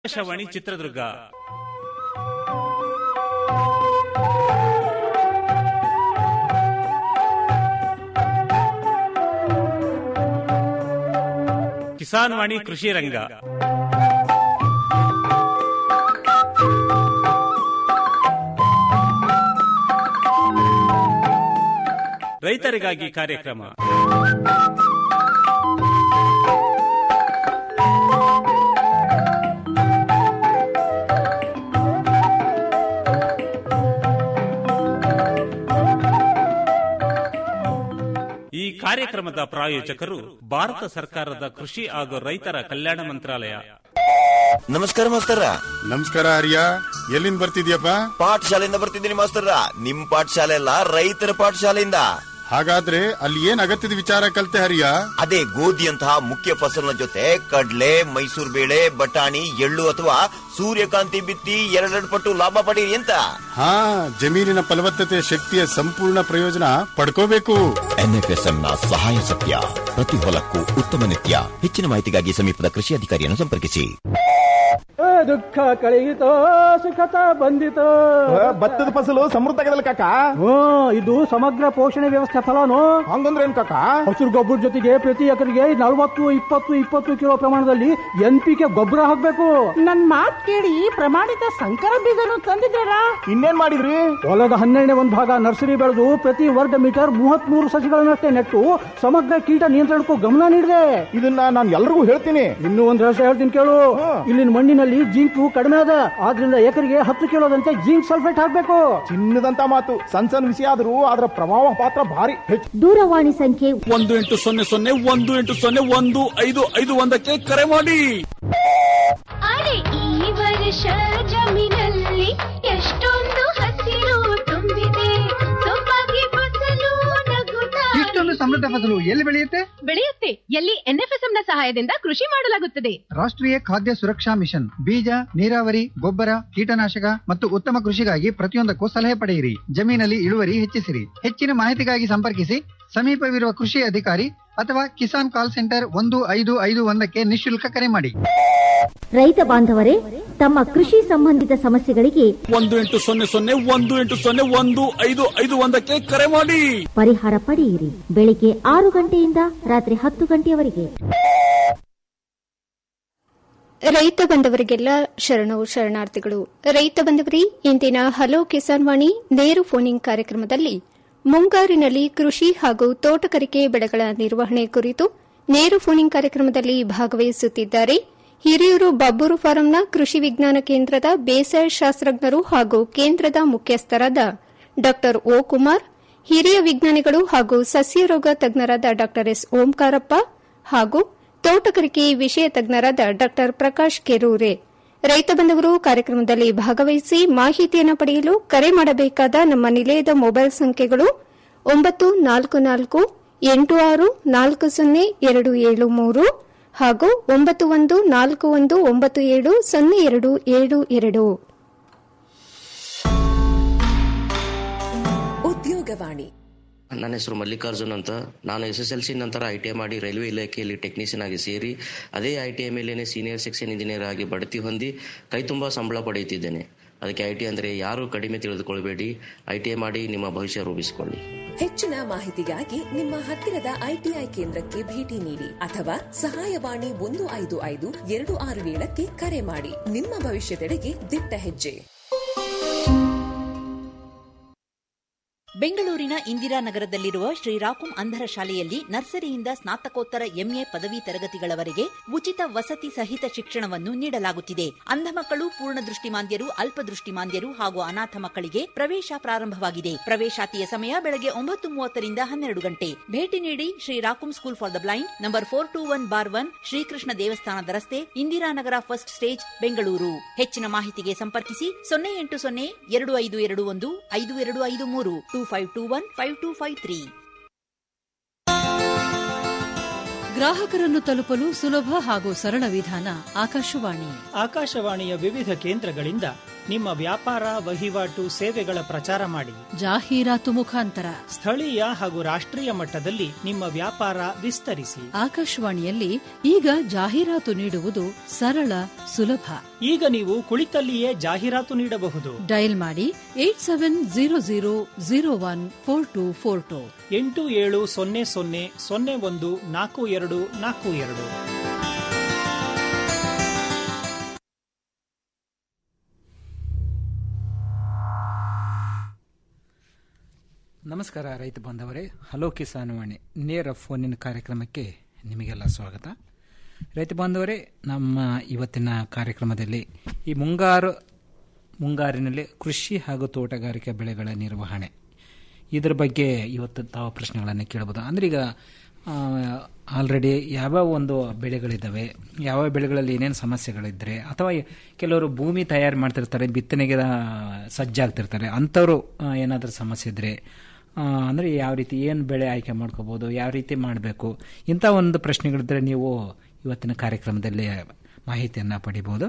ಆಕಾಶವಾಣಿ ಚಿತ್ರದುರ್ಗ ಕಿಸಾನ್ ವಾಣಿ ಕೃಷಿ ರಂಗ ರೈತರಿಗಾಗಿ ಕಾರ್ಯಕ್ರಮ ಈ ಕಾರ್ಯಕ್ರಮದ ಪ್ರಾಯೋಜಕರು ಭಾರತ ಸರ್ಕಾರದ ಕೃಷಿ ಹಾಗೂ ರೈತರ ಕಲ್ಯಾಣ ಮಂತ್ರಾಲಯ ನಮಸ್ಕಾರ ಮಾಸ್ತರ ನಮಸ್ಕಾರ ಹರಿಯ ಎಲ್ಲಿಂದ ಬರ್ತಿದ್ಯಪ್ಪ ಪಾಠಶಾಲೆಯಿಂದ ಬರ್ತಿದ್ದೀನಿ ಮಾಸ್ತರ ನಿಮ್ ಪಾಠಶಾಲೆ ಅಲ್ಲ ರೈತರ ಪಾಠಶಾಲೆಯಿಂದ ಹಾಗಾದ್ರೆ ಅಲ್ಲಿ ಏನ್ ಅಗತ್ಯದ ವಿಚಾರ ಕಲ್ತೆ ಹರಿಯ ಅದೇ ಗೋಧಿಯಂತಹ ಮುಖ್ಯ ಫಸಲಿನ ಜೊತೆ ಕಡ್ಲೆ ಮೈಸೂರು ಬೇಳೆ ಬಟಾಣಿ ಎಳ್ಳು ಅಥವಾ ಸೂರ್ಯಕಾಂತಿ ಬಿತ್ತಿ ಎರಡೆರಡು ಪಟ್ಟು ಲಾಭ ಪಡೀರಿ ಅಂತ ಹಾ ಜಮೀನಿನ ಫಲವತ್ತತೆ ಶಕ್ತಿಯ ಸಂಪೂರ್ಣ ಪ್ರಯೋಜನ ಪಡ್ಕೋಬೇಕು ಎನ್ಎಫ್ಎಸ್ಎಂ ನ ಸಹಾಯ ಸತ್ಯ ಪ್ರತಿ ಹೊಲಕ್ಕೂ ಉತ್ತಮ ನಿತ್ಯ ಹೆಚ್ಚಿನ ಮಾಹಿತಿಗಾಗಿ ಸಮೀಪದ ಕೃಷಿ ಅಧಿಕಾರಿಯನ್ನು ಸಂಪರ್ಕಿಸಿ ಏ, ದುಃಖ ಕಳೆಯಿತೋ ಸುಖತ ಬಂದಿತೋ ಭತ್ತದ ಫಸಲು ಸಮೃದ್ಧ ಆಗದಲ್ಲ ಕಾಕ ಹ್ಞೂ ಇದು ಸಮಗ್ರ ಪೋಷಣೆ ವ್ಯವಸ್ಥೆ ಫಲನು ಹಂಗಂದ್ರೆ ಏನ್ ಕಾಕ ಹಸಿರು ಗೊಬ್ಬರ ಜೊತೆಗೆ ಪ್ರತಿ ಎಕರೆಗೆ ನಲವತ್ತು ಇಪ್ಪತ್ತು ಇಪ್ಪತ್ತು ಕಿಲೋ ಪ್ರಮಾಣದಲ್ಲಿ ಎನ್ ಪಿ ಕೆ ಗೊಬ್ಬರ ಹಾಕ್ಬೇಕು ನನ್ ಮಾತ್ ಕೇಳಿ ಪ್ರಮಾಣಿತ ಸಂಕರ ಬೀಜನು ತಂದಿದ್ದೀರಾ ಇನ್ನೇನ್ ಮಾಡಿದ್ರಿ ಹೊಲದ ಹನ್ನೆರಡನೇ ಒಂದು ಭಾಗ ನರ್ಸರಿ ಬೆಳೆದು ಪ್ರತಿ ವರ್ಗ ಮೀಟರ್ ಮೂವತ್ತ್ ಮೂರು ಸಸಿಗಳನ್ನಷ್ಟೇ ನೆಟ್ಟು ಸಮಗ್ರ ಕೀಟ ನಿಯಂತ್ರಣಕ್ಕೂ ಗಮನ ನೀಡಿದೆ ಇದನ್ನ ನಾನು ಎಲ್ರಿಗೂ ಹೇಳ್ತೀನಿ ಇನ್ನೂ ಒಂದು ರಹಸ್ಯ ಹೇಳ್ತೀನಿ ಕೇಳು ಇಲ್ಲಿನ ಮಣ್ಣಿನಲ್ಲಿ ಜಿಂಕು ಕಡಿಮೆ ಅದ ಆದ್ರಿಂದ ಎಕರೆಗೆ ಹತ್ತು ಕಿಲೋದಂತೆ ಜಿಂಕ್ ಸಲ್ಫೇಟ್ ಹಾಕ್ಬೇಕು ಚಿನ್ನದಂತ ಮಾತು ಸಣ್ಣ ಸಣ್ಣ ವಿಷಯ ಆದ್ರೂ ಅದರ ಪ್ರಭಾವ ಪಾತ್ರ ಭಾರಿ ಹೆಚ್ಚು ದೂರವಾಣಿ ಸಂಖ್ಯೆ ಒಂದು ಎಂಟು ಸೊನ್ನೆ ಸೊನ್ನೆ ಒಂದು ಎಂಟು ಸೊನ್ನೆ ಒಂದು ಐದು ಐದು ಒಂದಕ್ಕೆ ಕರೆ ಮಾಡಿ ಅರೆ ಈ ವರ್ಷ ಜಮೀನಲ್ಲಿ ಎಷ್ಟೊಂದು ಹಸಿರು ತುಂಬಿದೆ ಸೊಬಗೆ ಫಸಲು ನಗುತ್ತಾ ಇಷ್ಟೊಂದು ಸಮೃದ್ಧ ಫಸಲು ಎಲ್ಲಿ ಬೆಳೆಯುತ್ತೆ ಬೆಳೆಯುತ್ತೆ ಎಲ್ಲಿ ಎನ್ಎಫ್ಎಸ್ಎಂ ನ ಸಹಾಯದಿಂದ ಕೃಷಿ ಮಾಡಲಾಗುತ್ತದೆ ರಾಷ್ಟ್ರೀಯ ಖಾದ್ಯ ಸುರಕ್ಷಾ ಮಿಷನ್ ಬೀಜ ನೀರಾವರಿ ಗೊಬ್ಬರ ಕೀಟನಾಶಕ ಮತ್ತು ಉತ್ತಮ ಕೃಷಿಗಾಗಿ ಪ್ರತಿಯೊಂದಕ್ಕೂ ಸಲಹೆ ಪಡೆಯಿರಿ ಜಮೀನಲ್ಲಿ ಇಳುವರಿ ಹೆಚ್ಚಿಸಿರಿ ಹೆಚ್ಚಿನ ಮಾಹಿತಿಗಾಗಿ ಸಂಪರ್ಕಿಸಿ ಸಮೀಪವಿರುವ ಕೃಷಿ ಅಧಿಕಾರಿ ಅಥವಾ ಕಿಸಾನ್ ಕಾಲ್ ಸೆಂಟರ್ ಒಂದು ಐದು ಐದು ಒಂದಕ್ಕೆ ನಿಶುಲ್ಕ ಕರೆ ಮಾಡಿ ರೈತ ಬಾಂಧವರೇ ತಮ್ಮ ಕೃಷಿ ಸಂಬಂಧಿತ ಸಮಸ್ಯೆಗಳಿಗೆ ಒಂದು ಎಂಟು ಸೊನ್ನೆ ಸೊನ್ನೆ ಒಂದು ಎಂಟು ಸೊನ್ನೆ ಒಂದು ಐದು ಐದು ಒಂದಕ್ಕೆ ಕರೆ ಮಾಡಿ ಪರಿಹಾರ ಪಡೆಯಿರಿ ಬೆಳಿಗ್ಗೆ ಆರು ಗಂಟೆಯಿಂದ ರಾತ್ರಿ ಹತ್ತು ಗಂಟೆಯವರೆಗೆ ರೈತ ಬಂದವರಿಗೆಲ್ಲ ಶರಣು ಶರಣಾರ್ಥಿಗಳು ರೈತ ಬಂದವರಿ ಇಂದಿನ ಹಲೋ ಕಿಸಾನ್ ವಾಣಿ ನೇರು ಫೋನಿಂಗ್ ಕಾರ್ಯಕ್ರಮದಲ್ಲಿ ಮುಂಗಾರಿನಲ್ಲಿ ಕೃಷಿ ಹಾಗೂ ತೋಟಗಾರಿಕೆ ಬೆಳೆಗಳ ನಿರ್ವಹಣೆ ಕುರಿತು ನೇರು ಫೋನಿಂಗ್ ಕಾರ್ಯಕ್ರಮದಲ್ಲಿ ಭಾಗವಹಿಸುತ್ತಿದ್ದಾರೆ ಹಿರಿಯೂರು ಬಬ್ಬೂರು ಫಾರಂನ ಕೃಷಿ ವಿಜ್ಞಾನ ಕೇಂದ್ರದ ಬೇಸಾಯ ಶಾಸ್ತ್ರಜ್ಞರು ಹಾಗೂ ಕೇಂದ್ರದ ಮುಖ್ಯಸ್ಥರಾದ ಡಾ ಓ ಕುಮಾರ್ ಹಿರಿಯ ವಿಜ್ಞಾನಿಗಳು ಹಾಗೂ ಸಸ್ಯ ರೋಗ ತಜ್ಞರಾದ ಡಾ ಎಸ್ ಓಂಕಾರಪ್ಪ ಹಾಗೂ ತೋಟಗಾರಿಕೆ ವಿಷಯ ತಜ್ಞರಾದ ಡಾ ಪ್ರಕಾಶ್ ಕೆರೂರೆ ರೈತ ಬಂಧುಗಳು ಕಾರ್ಯಕ್ರಮದಲ್ಲಿ ಭಾಗವಹಿಸಿ ಮಾಹಿತಿಯನ್ನು ಪಡೆಯಲು ಕರೆ ಮಾಡಬೇಕಾದ ನಮ್ಮ ನಿಲಯದ ಮೊಬೈಲ್ ಸಂಖ್ಯೆಗಳು ಒಂಬತ್ತು ನಾಲ್ಕು ನಾಲ್ಕು ಎಂಟು ಆರು ನಾಲ್ಕು ಸೊನ್ನೆ ಎರಡು ಏಳು ಮೂರು ಹಾಗೂ ಒಂಬತ್ತು ಒಂದು ನಾಲ್ಕು ಒಂದು ಒಂಬತ್ತು ಏಳು ಸೊನ್ನೆ ಎರಡು ಏಳು ಎರಡು ಉದ್ಯೋಗವಾಣಿ ನನ್ನ ಹೆಸರು ಮಲ್ಲಿಕಾರ್ಜುನ್ ಅಂತ ನಾನು ಎಸ್ ಎಸ್ ಎಲ್ ಸಿ ನಂತರ ಐ ಟಿ ಐ ಮಾಡಿ ರೈಲ್ವೆ ಇಲಾಖೆಯಲ್ಲಿ ಟೆಕ್ನಿಷಿಯನ್ ಆಗಿ ಸೇರಿ ಅದೇ ಐ ಟಿ ಐ ಮೇಲೇನೆ ಸೀನಿಯರ್ ಸೆಕ್ಷನ್ ಇಂಜಿನಿಯರ್ ಆಗಿ ಬಡ್ತಿ ಹೊಂದಿ ಕೈ ತುಂಬ ಸಂಬಳ ಪಡೆಯುತ್ತಿದ್ದೇನೆ ಅದಕ್ಕೆ ಐ ಟಿ ಅಂದರೆ ಯಾರು ಕಡಿಮೆ ತಿಳಿದುಕೊಳ್ಬೇಡಿ ಐ ಟಿ ಐ ಮಾಡಿ ನಿಮ್ಮ ಭವಿಷ್ಯ ರೂಪಿಸಿಕೊಳ್ಳಿ ಹೆಚ್ಚಿನ ಮಾಹಿತಿಗಾಗಿ ನಿಮ್ಮ ಹತ್ತಿರದ ಐಟಿಐ ಕೇಂದ್ರಕ್ಕೆ ಭೇಟಿ ನೀಡಿ ಅಥವಾ ಸಹಾಯವಾಣಿ ಒಂದು ಐದು ಐದು ಎರಡು ಆರು ಏಳಕ್ಕೆ ಕರೆ ಮಾಡಿ ನಿಮ್ಮ ಭವಿಷ್ಯದೆಡೆಗೆ ದಿಟ್ಟ ಹೆಜ್ಜೆ ಬೆಂಗಳೂರಿನ ಇಂದಿರಾನಗರದಲ್ಲಿರುವ ಶ್ರೀರಾಕುಂ ಅಂಧರ ಶಾಲೆಯಲ್ಲಿ ನರ್ಸರಿಯಿಂದ ಸ್ನಾತಕೋತ್ತರ ಎಂಎ ಪದವಿ ತರಗತಿಗಳವರೆಗೆ ಉಚಿತ ವಸತಿ ಸಹಿತ ಶಿಕ್ಷಣವನ್ನು ನೀಡಲಾಗುತ್ತಿದೆ ಅಂಧ ಮಕ್ಕಳು ಪೂರ್ಣ ದೃಷ್ಟಿಮಾಂದ್ಯರು ಅಲ್ಪದೃಷ್ಟಿಮಾಂದ್ಯರು ಹಾಗೂ ಅನಾಥ ಮಕ್ಕಳಿಗೆ ಪ್ರವೇಶ ಪ್ರಾರಂಭವಾಗಿದೆ ಪ್ರವೇಶಾತಿಯ ಸಮಯ ಬೆಳಗ್ಗೆ ಒಂಬತ್ತು ಮೂವತ್ತರಿಂದ ಹನ್ನೆರಡು ಗಂಟೆ ಭೇಟಿ ನೀಡಿ ಶ್ರೀರಾಕುಂ school for the blind number four two one bar one Sri Krishna ದೇವಸ್ಥಾನದ ರಸ್ತೆ ಇಂದಿರಾನಗರ ಫಸ್ಟ್ ಸ್ಟೇಜ್ ಬೆಂಗಳೂರು ಹೆಚ್ಚಿನ ಮಾಹಿತಿಗೆ ಸಂಪರ್ಕಿಸಿ ಸೊನ್ನೆ ಎಂಟು ಸೊನ್ನೆ ಎರಡು ಐದು ಎರಡು ಒಂದು ಐದು ಎರಡು ಐದು ಮೂರು two five two one five two five three ಗ್ರಾಹಕರನ್ನು ತಲುಪಲು ಸುಲಭ ಹಾಗೂ ಸರಳ ವಿಧಾನ ಆಕಾಶವಾಣಿ ಆಕಾಶವಾಣಿಯ ವಿವಿಧ ಕೇಂದ್ರಗಳಿಂದ ನಿಮ್ಮ ವ್ಯಾಪಾರ ವಹಿವಾಟು ಸೇವೆಗಳ ಪ್ರಚಾರ ಮಾಡಿ ಜಾಹೀರಾತು ಮುಖಾಂತರ ಸ್ಥಳೀಯ ಹಾಗೂ ರಾಷ್ಟ್ರೀಯ ಮಟ್ಟದಲ್ಲಿ ನಿಮ್ಮ ವ್ಯಾಪಾರ ವಿಸ್ತರಿಸಿ ಆಕಾಶವಾಣಿಯಲ್ಲಿ ಈಗ ಜಾಹೀರಾತು ನೀಡುವುದು ಸರಳ ಸುಲಭ ಈಗ ನೀವು ಕುಳಿತಲ್ಲಿಯೇ ಜಾಹೀರಾತು ನೀಡಬಹುದು ಡಯಲ್ ಮಾಡಿ eight seven zero zero zero one four two four two ಎಂಟು ಏಳು ಸೊನ್ನೆ ಸೊನ್ನೆ ಸೊನ್ನೆ ಒಂದು ನಾಲ್ಕು ಎರಡು ನಾಲ್ಕು ಎರಡು ನಮಸ್ಕಾರ ರೈತ ಬಾಂಧವರೇ ಹಲೋ ಕಿಸಾನ್ ವಾಣಿ ನೇರ ಫೋನಿನ ಕಾರ್ಯಕ್ರಮಕ್ಕೆ ನಿಮಗೆಲ್ಲ ಸ್ವಾಗತ ರೈತ ಬಾಂಧವರೇ ನಮ್ಮ ಇವತ್ತಿನ ಕಾರ್ಯಕ್ರಮದಲ್ಲಿ ಈ ಮುಂಗಾರು ಮುಂಗಾರಿನಲ್ಲಿ ಕೃಷಿ ಹಾಗೂ ತೋಟಗಾರಿಕೆ ಬೆಳೆಗಳ ನಿರ್ವಹಣೆ ಇದರ ಬಗ್ಗೆ ಇವತ್ತು ತಾವು ಪ್ರಶ್ನೆಗಳನ್ನು ಕೇಳಬಹುದು ಅಂದ್ರೆ ಈಗ ಆಲ್ರೆಡಿ ಯಾವ ಒಂದು ಬೆಳೆಗಳಿದ್ದಾವೆ ಯಾವ ಬೆಳೆಗಳಲ್ಲಿ ಏನೇನು ಸಮಸ್ಯೆಗಳಿದ್ರೆ ಅಥವಾ ಕೆಲವರು ಭೂಮಿ ತಯಾರು ಮಾಡ್ತಿರ್ತಾರೆ ಬಿತ್ತನೆಗೆ ಆ, ಸಜ್ಜಾಗ್ತಿರ್ತಾರೆ ಅಂಥವ್ರು ಏನಾದರೂ ಸಮಸ್ಯೆ ಇದ್ರೆ ಆ, ಅಂದ್ರೆ ಯಾವ ರೀತಿ ಏನು ಬೆಳೆ ಆಯ್ಕೆ ಮಾಡ್ಕೋಬಹುದು ಯಾವ ರೀತಿ ಮಾಡಬೇಕು ಇಂಥ ಒಂದು ಪ್ರಶ್ನೆಗಳಿದ್ರೆ ನೀವು ಇವತ್ತಿನ ಕಾರ್ಯಕ್ರಮದಲ್ಲಿ ಮಾಹಿತಿಯನ್ನು ಪಡಿಬೋದು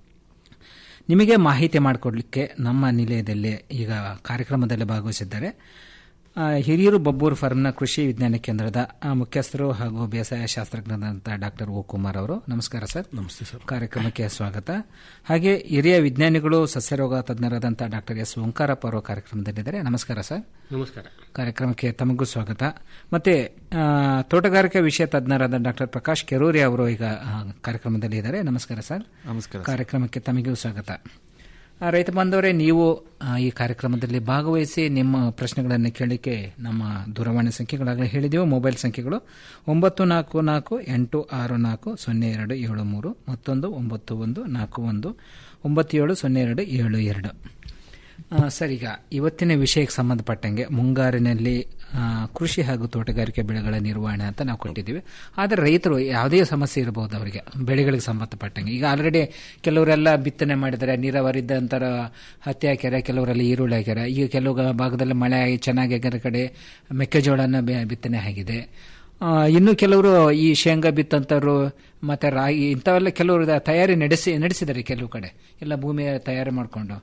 ನಿಮಗೆ ಮಾಹಿತಿ ಮಾಡಿಕೊಡ್ಲಿಕ್ಕೆ ನಮ್ಮ ನಿಲಯದಲ್ಲಿ ಈಗ ಕಾರ್ಯಕ್ರಮದಲ್ಲಿ ಭಾಗವಹಿಸಿದ್ದಾರೆ ಆ, ಹಿರಿಯೂರು ಬಬ್ಬೂರು ಫಾರ್ಮ್ನ ಕೃಷಿ ವಿಜ್ಞಾನ ಕೇಂದ್ರದ ಆ, ಮುಖ್ಯಸ್ಥರು ಹಾಗೂ ಬೇಸಾಯ ಶಾಸ್ತ್ರಜ್ಞರಾದಂಥ ಡಾಕ್ಟರ್ ಓ ಕುಮಾರ್ ಅವರು ನಮಸ್ಕಾರ ಸರ್ ನಮಸ್ತೆ ಸರ್ ಕಾರ್ಯಕ್ರಮಕ್ಕೆ ಸ್ವಾಗತ ಹಾಗೆ ಹಿರಿಯ ವಿಜ್ಞಾನಿಗಳು ಸಸ್ಯರೋಗ ತಜ್ಞರಾದಂಥ ಡಾಕ್ಟರ್ ಎಸ್ ಓಂಕಾರಪ್ಪ ಅವರು ಕಾರ್ಯಕ್ರಮದಲ್ಲಿದ್ದಾರೆ ನಮಸ್ಕಾರ ಸರ್ ನಮಸ್ಕಾರ ಕಾರ್ಯಕ್ರಮಕ್ಕೆ ತಮಗೂ ಸ್ವಾಗತ ಮತ್ತೆ ಆ, ತೋಟಗಾರಿಕೆ ವಿಷಯ ತಜ್ಞರಾದ ಡಾಕ್ಟರ್ ಪ್ರಕಾಶ್ ಕೆರೂರಿ ಅವರು ಈಗ ಆ, ಕಾರ್ಯಕ್ರಮದಲ್ಲಿ ಇದ್ದಾರೆ ನಮಸ್ಕಾರ ಸರ್ ನಮಸ್ಕಾರ ಕಾರ್ಯಕ್ರಮಕ್ಕೆ ತಮಗೂ ಸ್ವಾಗತ ಆ, ರೈತ ಬಾಂಧವರೇ ನೀವು ಆ, ಈ ಕಾರ್ಯಕ್ರಮದಲ್ಲಿ ಭಾಗವಹಿಸಿ ನಿಮ್ಮ ಪ್ರಶ್ನೆಗಳನ್ನು ಕೇಳಲಿಕ್ಕೆ ನಮ್ಮ ದೂರವಾಣಿ ಸಂಖ್ಯೆಗಳಾಗಲೇ ಹೇಳಿದೆವು ಮೊಬೈಲ್ ಸಂಖ್ಯೆಗಳು ಒಂಬತ್ತು ನಾಲ್ಕು ನಾಲ್ಕು ಎಂಟು ಆರು ನಾಲ್ಕು ಸೊನ್ನೆ ಎರಡು ಏಳು ಮೂರು ಮತ್ತೊಂದು ಒಂಬತ್ತು ಒಂದು ನಾಲ್ಕು ಒಂದು ಒಂಬತ್ತು ಏಳು ಸೊನ್ನೆ ಎರಡು ಏಳು ಎರಡು ಆ, ಸರ್ ಈಗ ಇವತ್ತಿನ ವಿಷಯಕ್ಕೆ ಸಂಬಂಧಪಟ್ಟಂಗೆ ಮುಂಗಾರಿನಲ್ಲಿ ಆ, ಕೃಷಿ ಹಾಗೂ ತೋಟಗಾರಿಕೆ ಬೆಳೆಗಳ ನಿರ್ವಹಣೆ ಅಂತ ನಾವು ಕೊಟ್ಟಿದ್ದೀವಿ ಆದರೆ ರೈತರು ಯಾವುದೇ ಸಮಸ್ಯೆ ಇರಬಹುದು ಅವರಿಗೆ ಬೆಳೆಗಳಿಗೆ ಸಂಬಂಧಪಟ್ಟಂಗೆ ಈಗ ಆಲ್ರೆಡಿ ಕೆಲವರೆಲ್ಲ ಬಿತ್ತನೆ ಮಾಡಿದ್ದಾರೆ ನೀರಾವರಿ ಇದ್ದಂತರ ಹತ್ತಿ ಹಾಕ್ಯಾರ ಕೆಲವರೆಲ್ಲ ಈರುಳ್ಳಿ ಹಾಕ್ಯಾರ ಈಗ ಕೆಲವು ಭಾಗದಲ್ಲಿ ಮಳೆ ಆಗಿ ಚೆನ್ನಾಗಿ ಆಗಿರೋ ಕಡೆ ಮೆಕ್ಕೆಜೋಳನ ಬೆ- ಬಿತ್ತನೆ ಆಗಿದೆ ಆ, ಇನ್ನು ಕೆಲವರು ಈ ಶೇಂಗಾ ಬಿತ್ತಂತರು ಮತ್ತೆ ರಾಗಿ ಇಂಥವೆಲ್ಲ ಕೆಲವರು ತಯಾರಿ ನಡೆಸಿ ನಡೆಸಿದ್ದಾರೆ ಕೆಲವು ಕಡೆ ಎಲ್ಲ ಭೂಮಿ ತಯಾರಿ ಮಾಡಿಕೊಂಡು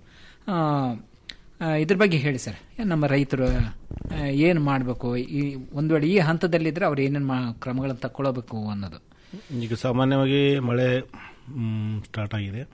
ಇದ್ರ ಬಗ್ಗೆ ಹೇಳಿ ಸರ್ ನಮ್ಮ ರೈತರು ಏನು ಮಾಡಬೇಕು ಈ ಒಂದು ವೇಳೆ ಈ ಹಂತದಲ್ಲಿದ್ದರೆ ಅವ್ರು ಏನೇನು ಮಾ ಕ್ರಮಗಳನ್ನು ತಗೊಳ್ಬೇಕು ಅನ್ನೋದು ಈಗ ಸಾಮಾನ್ಯವಾಗಿ ಮಳೆ ಮ್, ಸ್ಟಾರ್ಟ್ ಆಗಿದೆ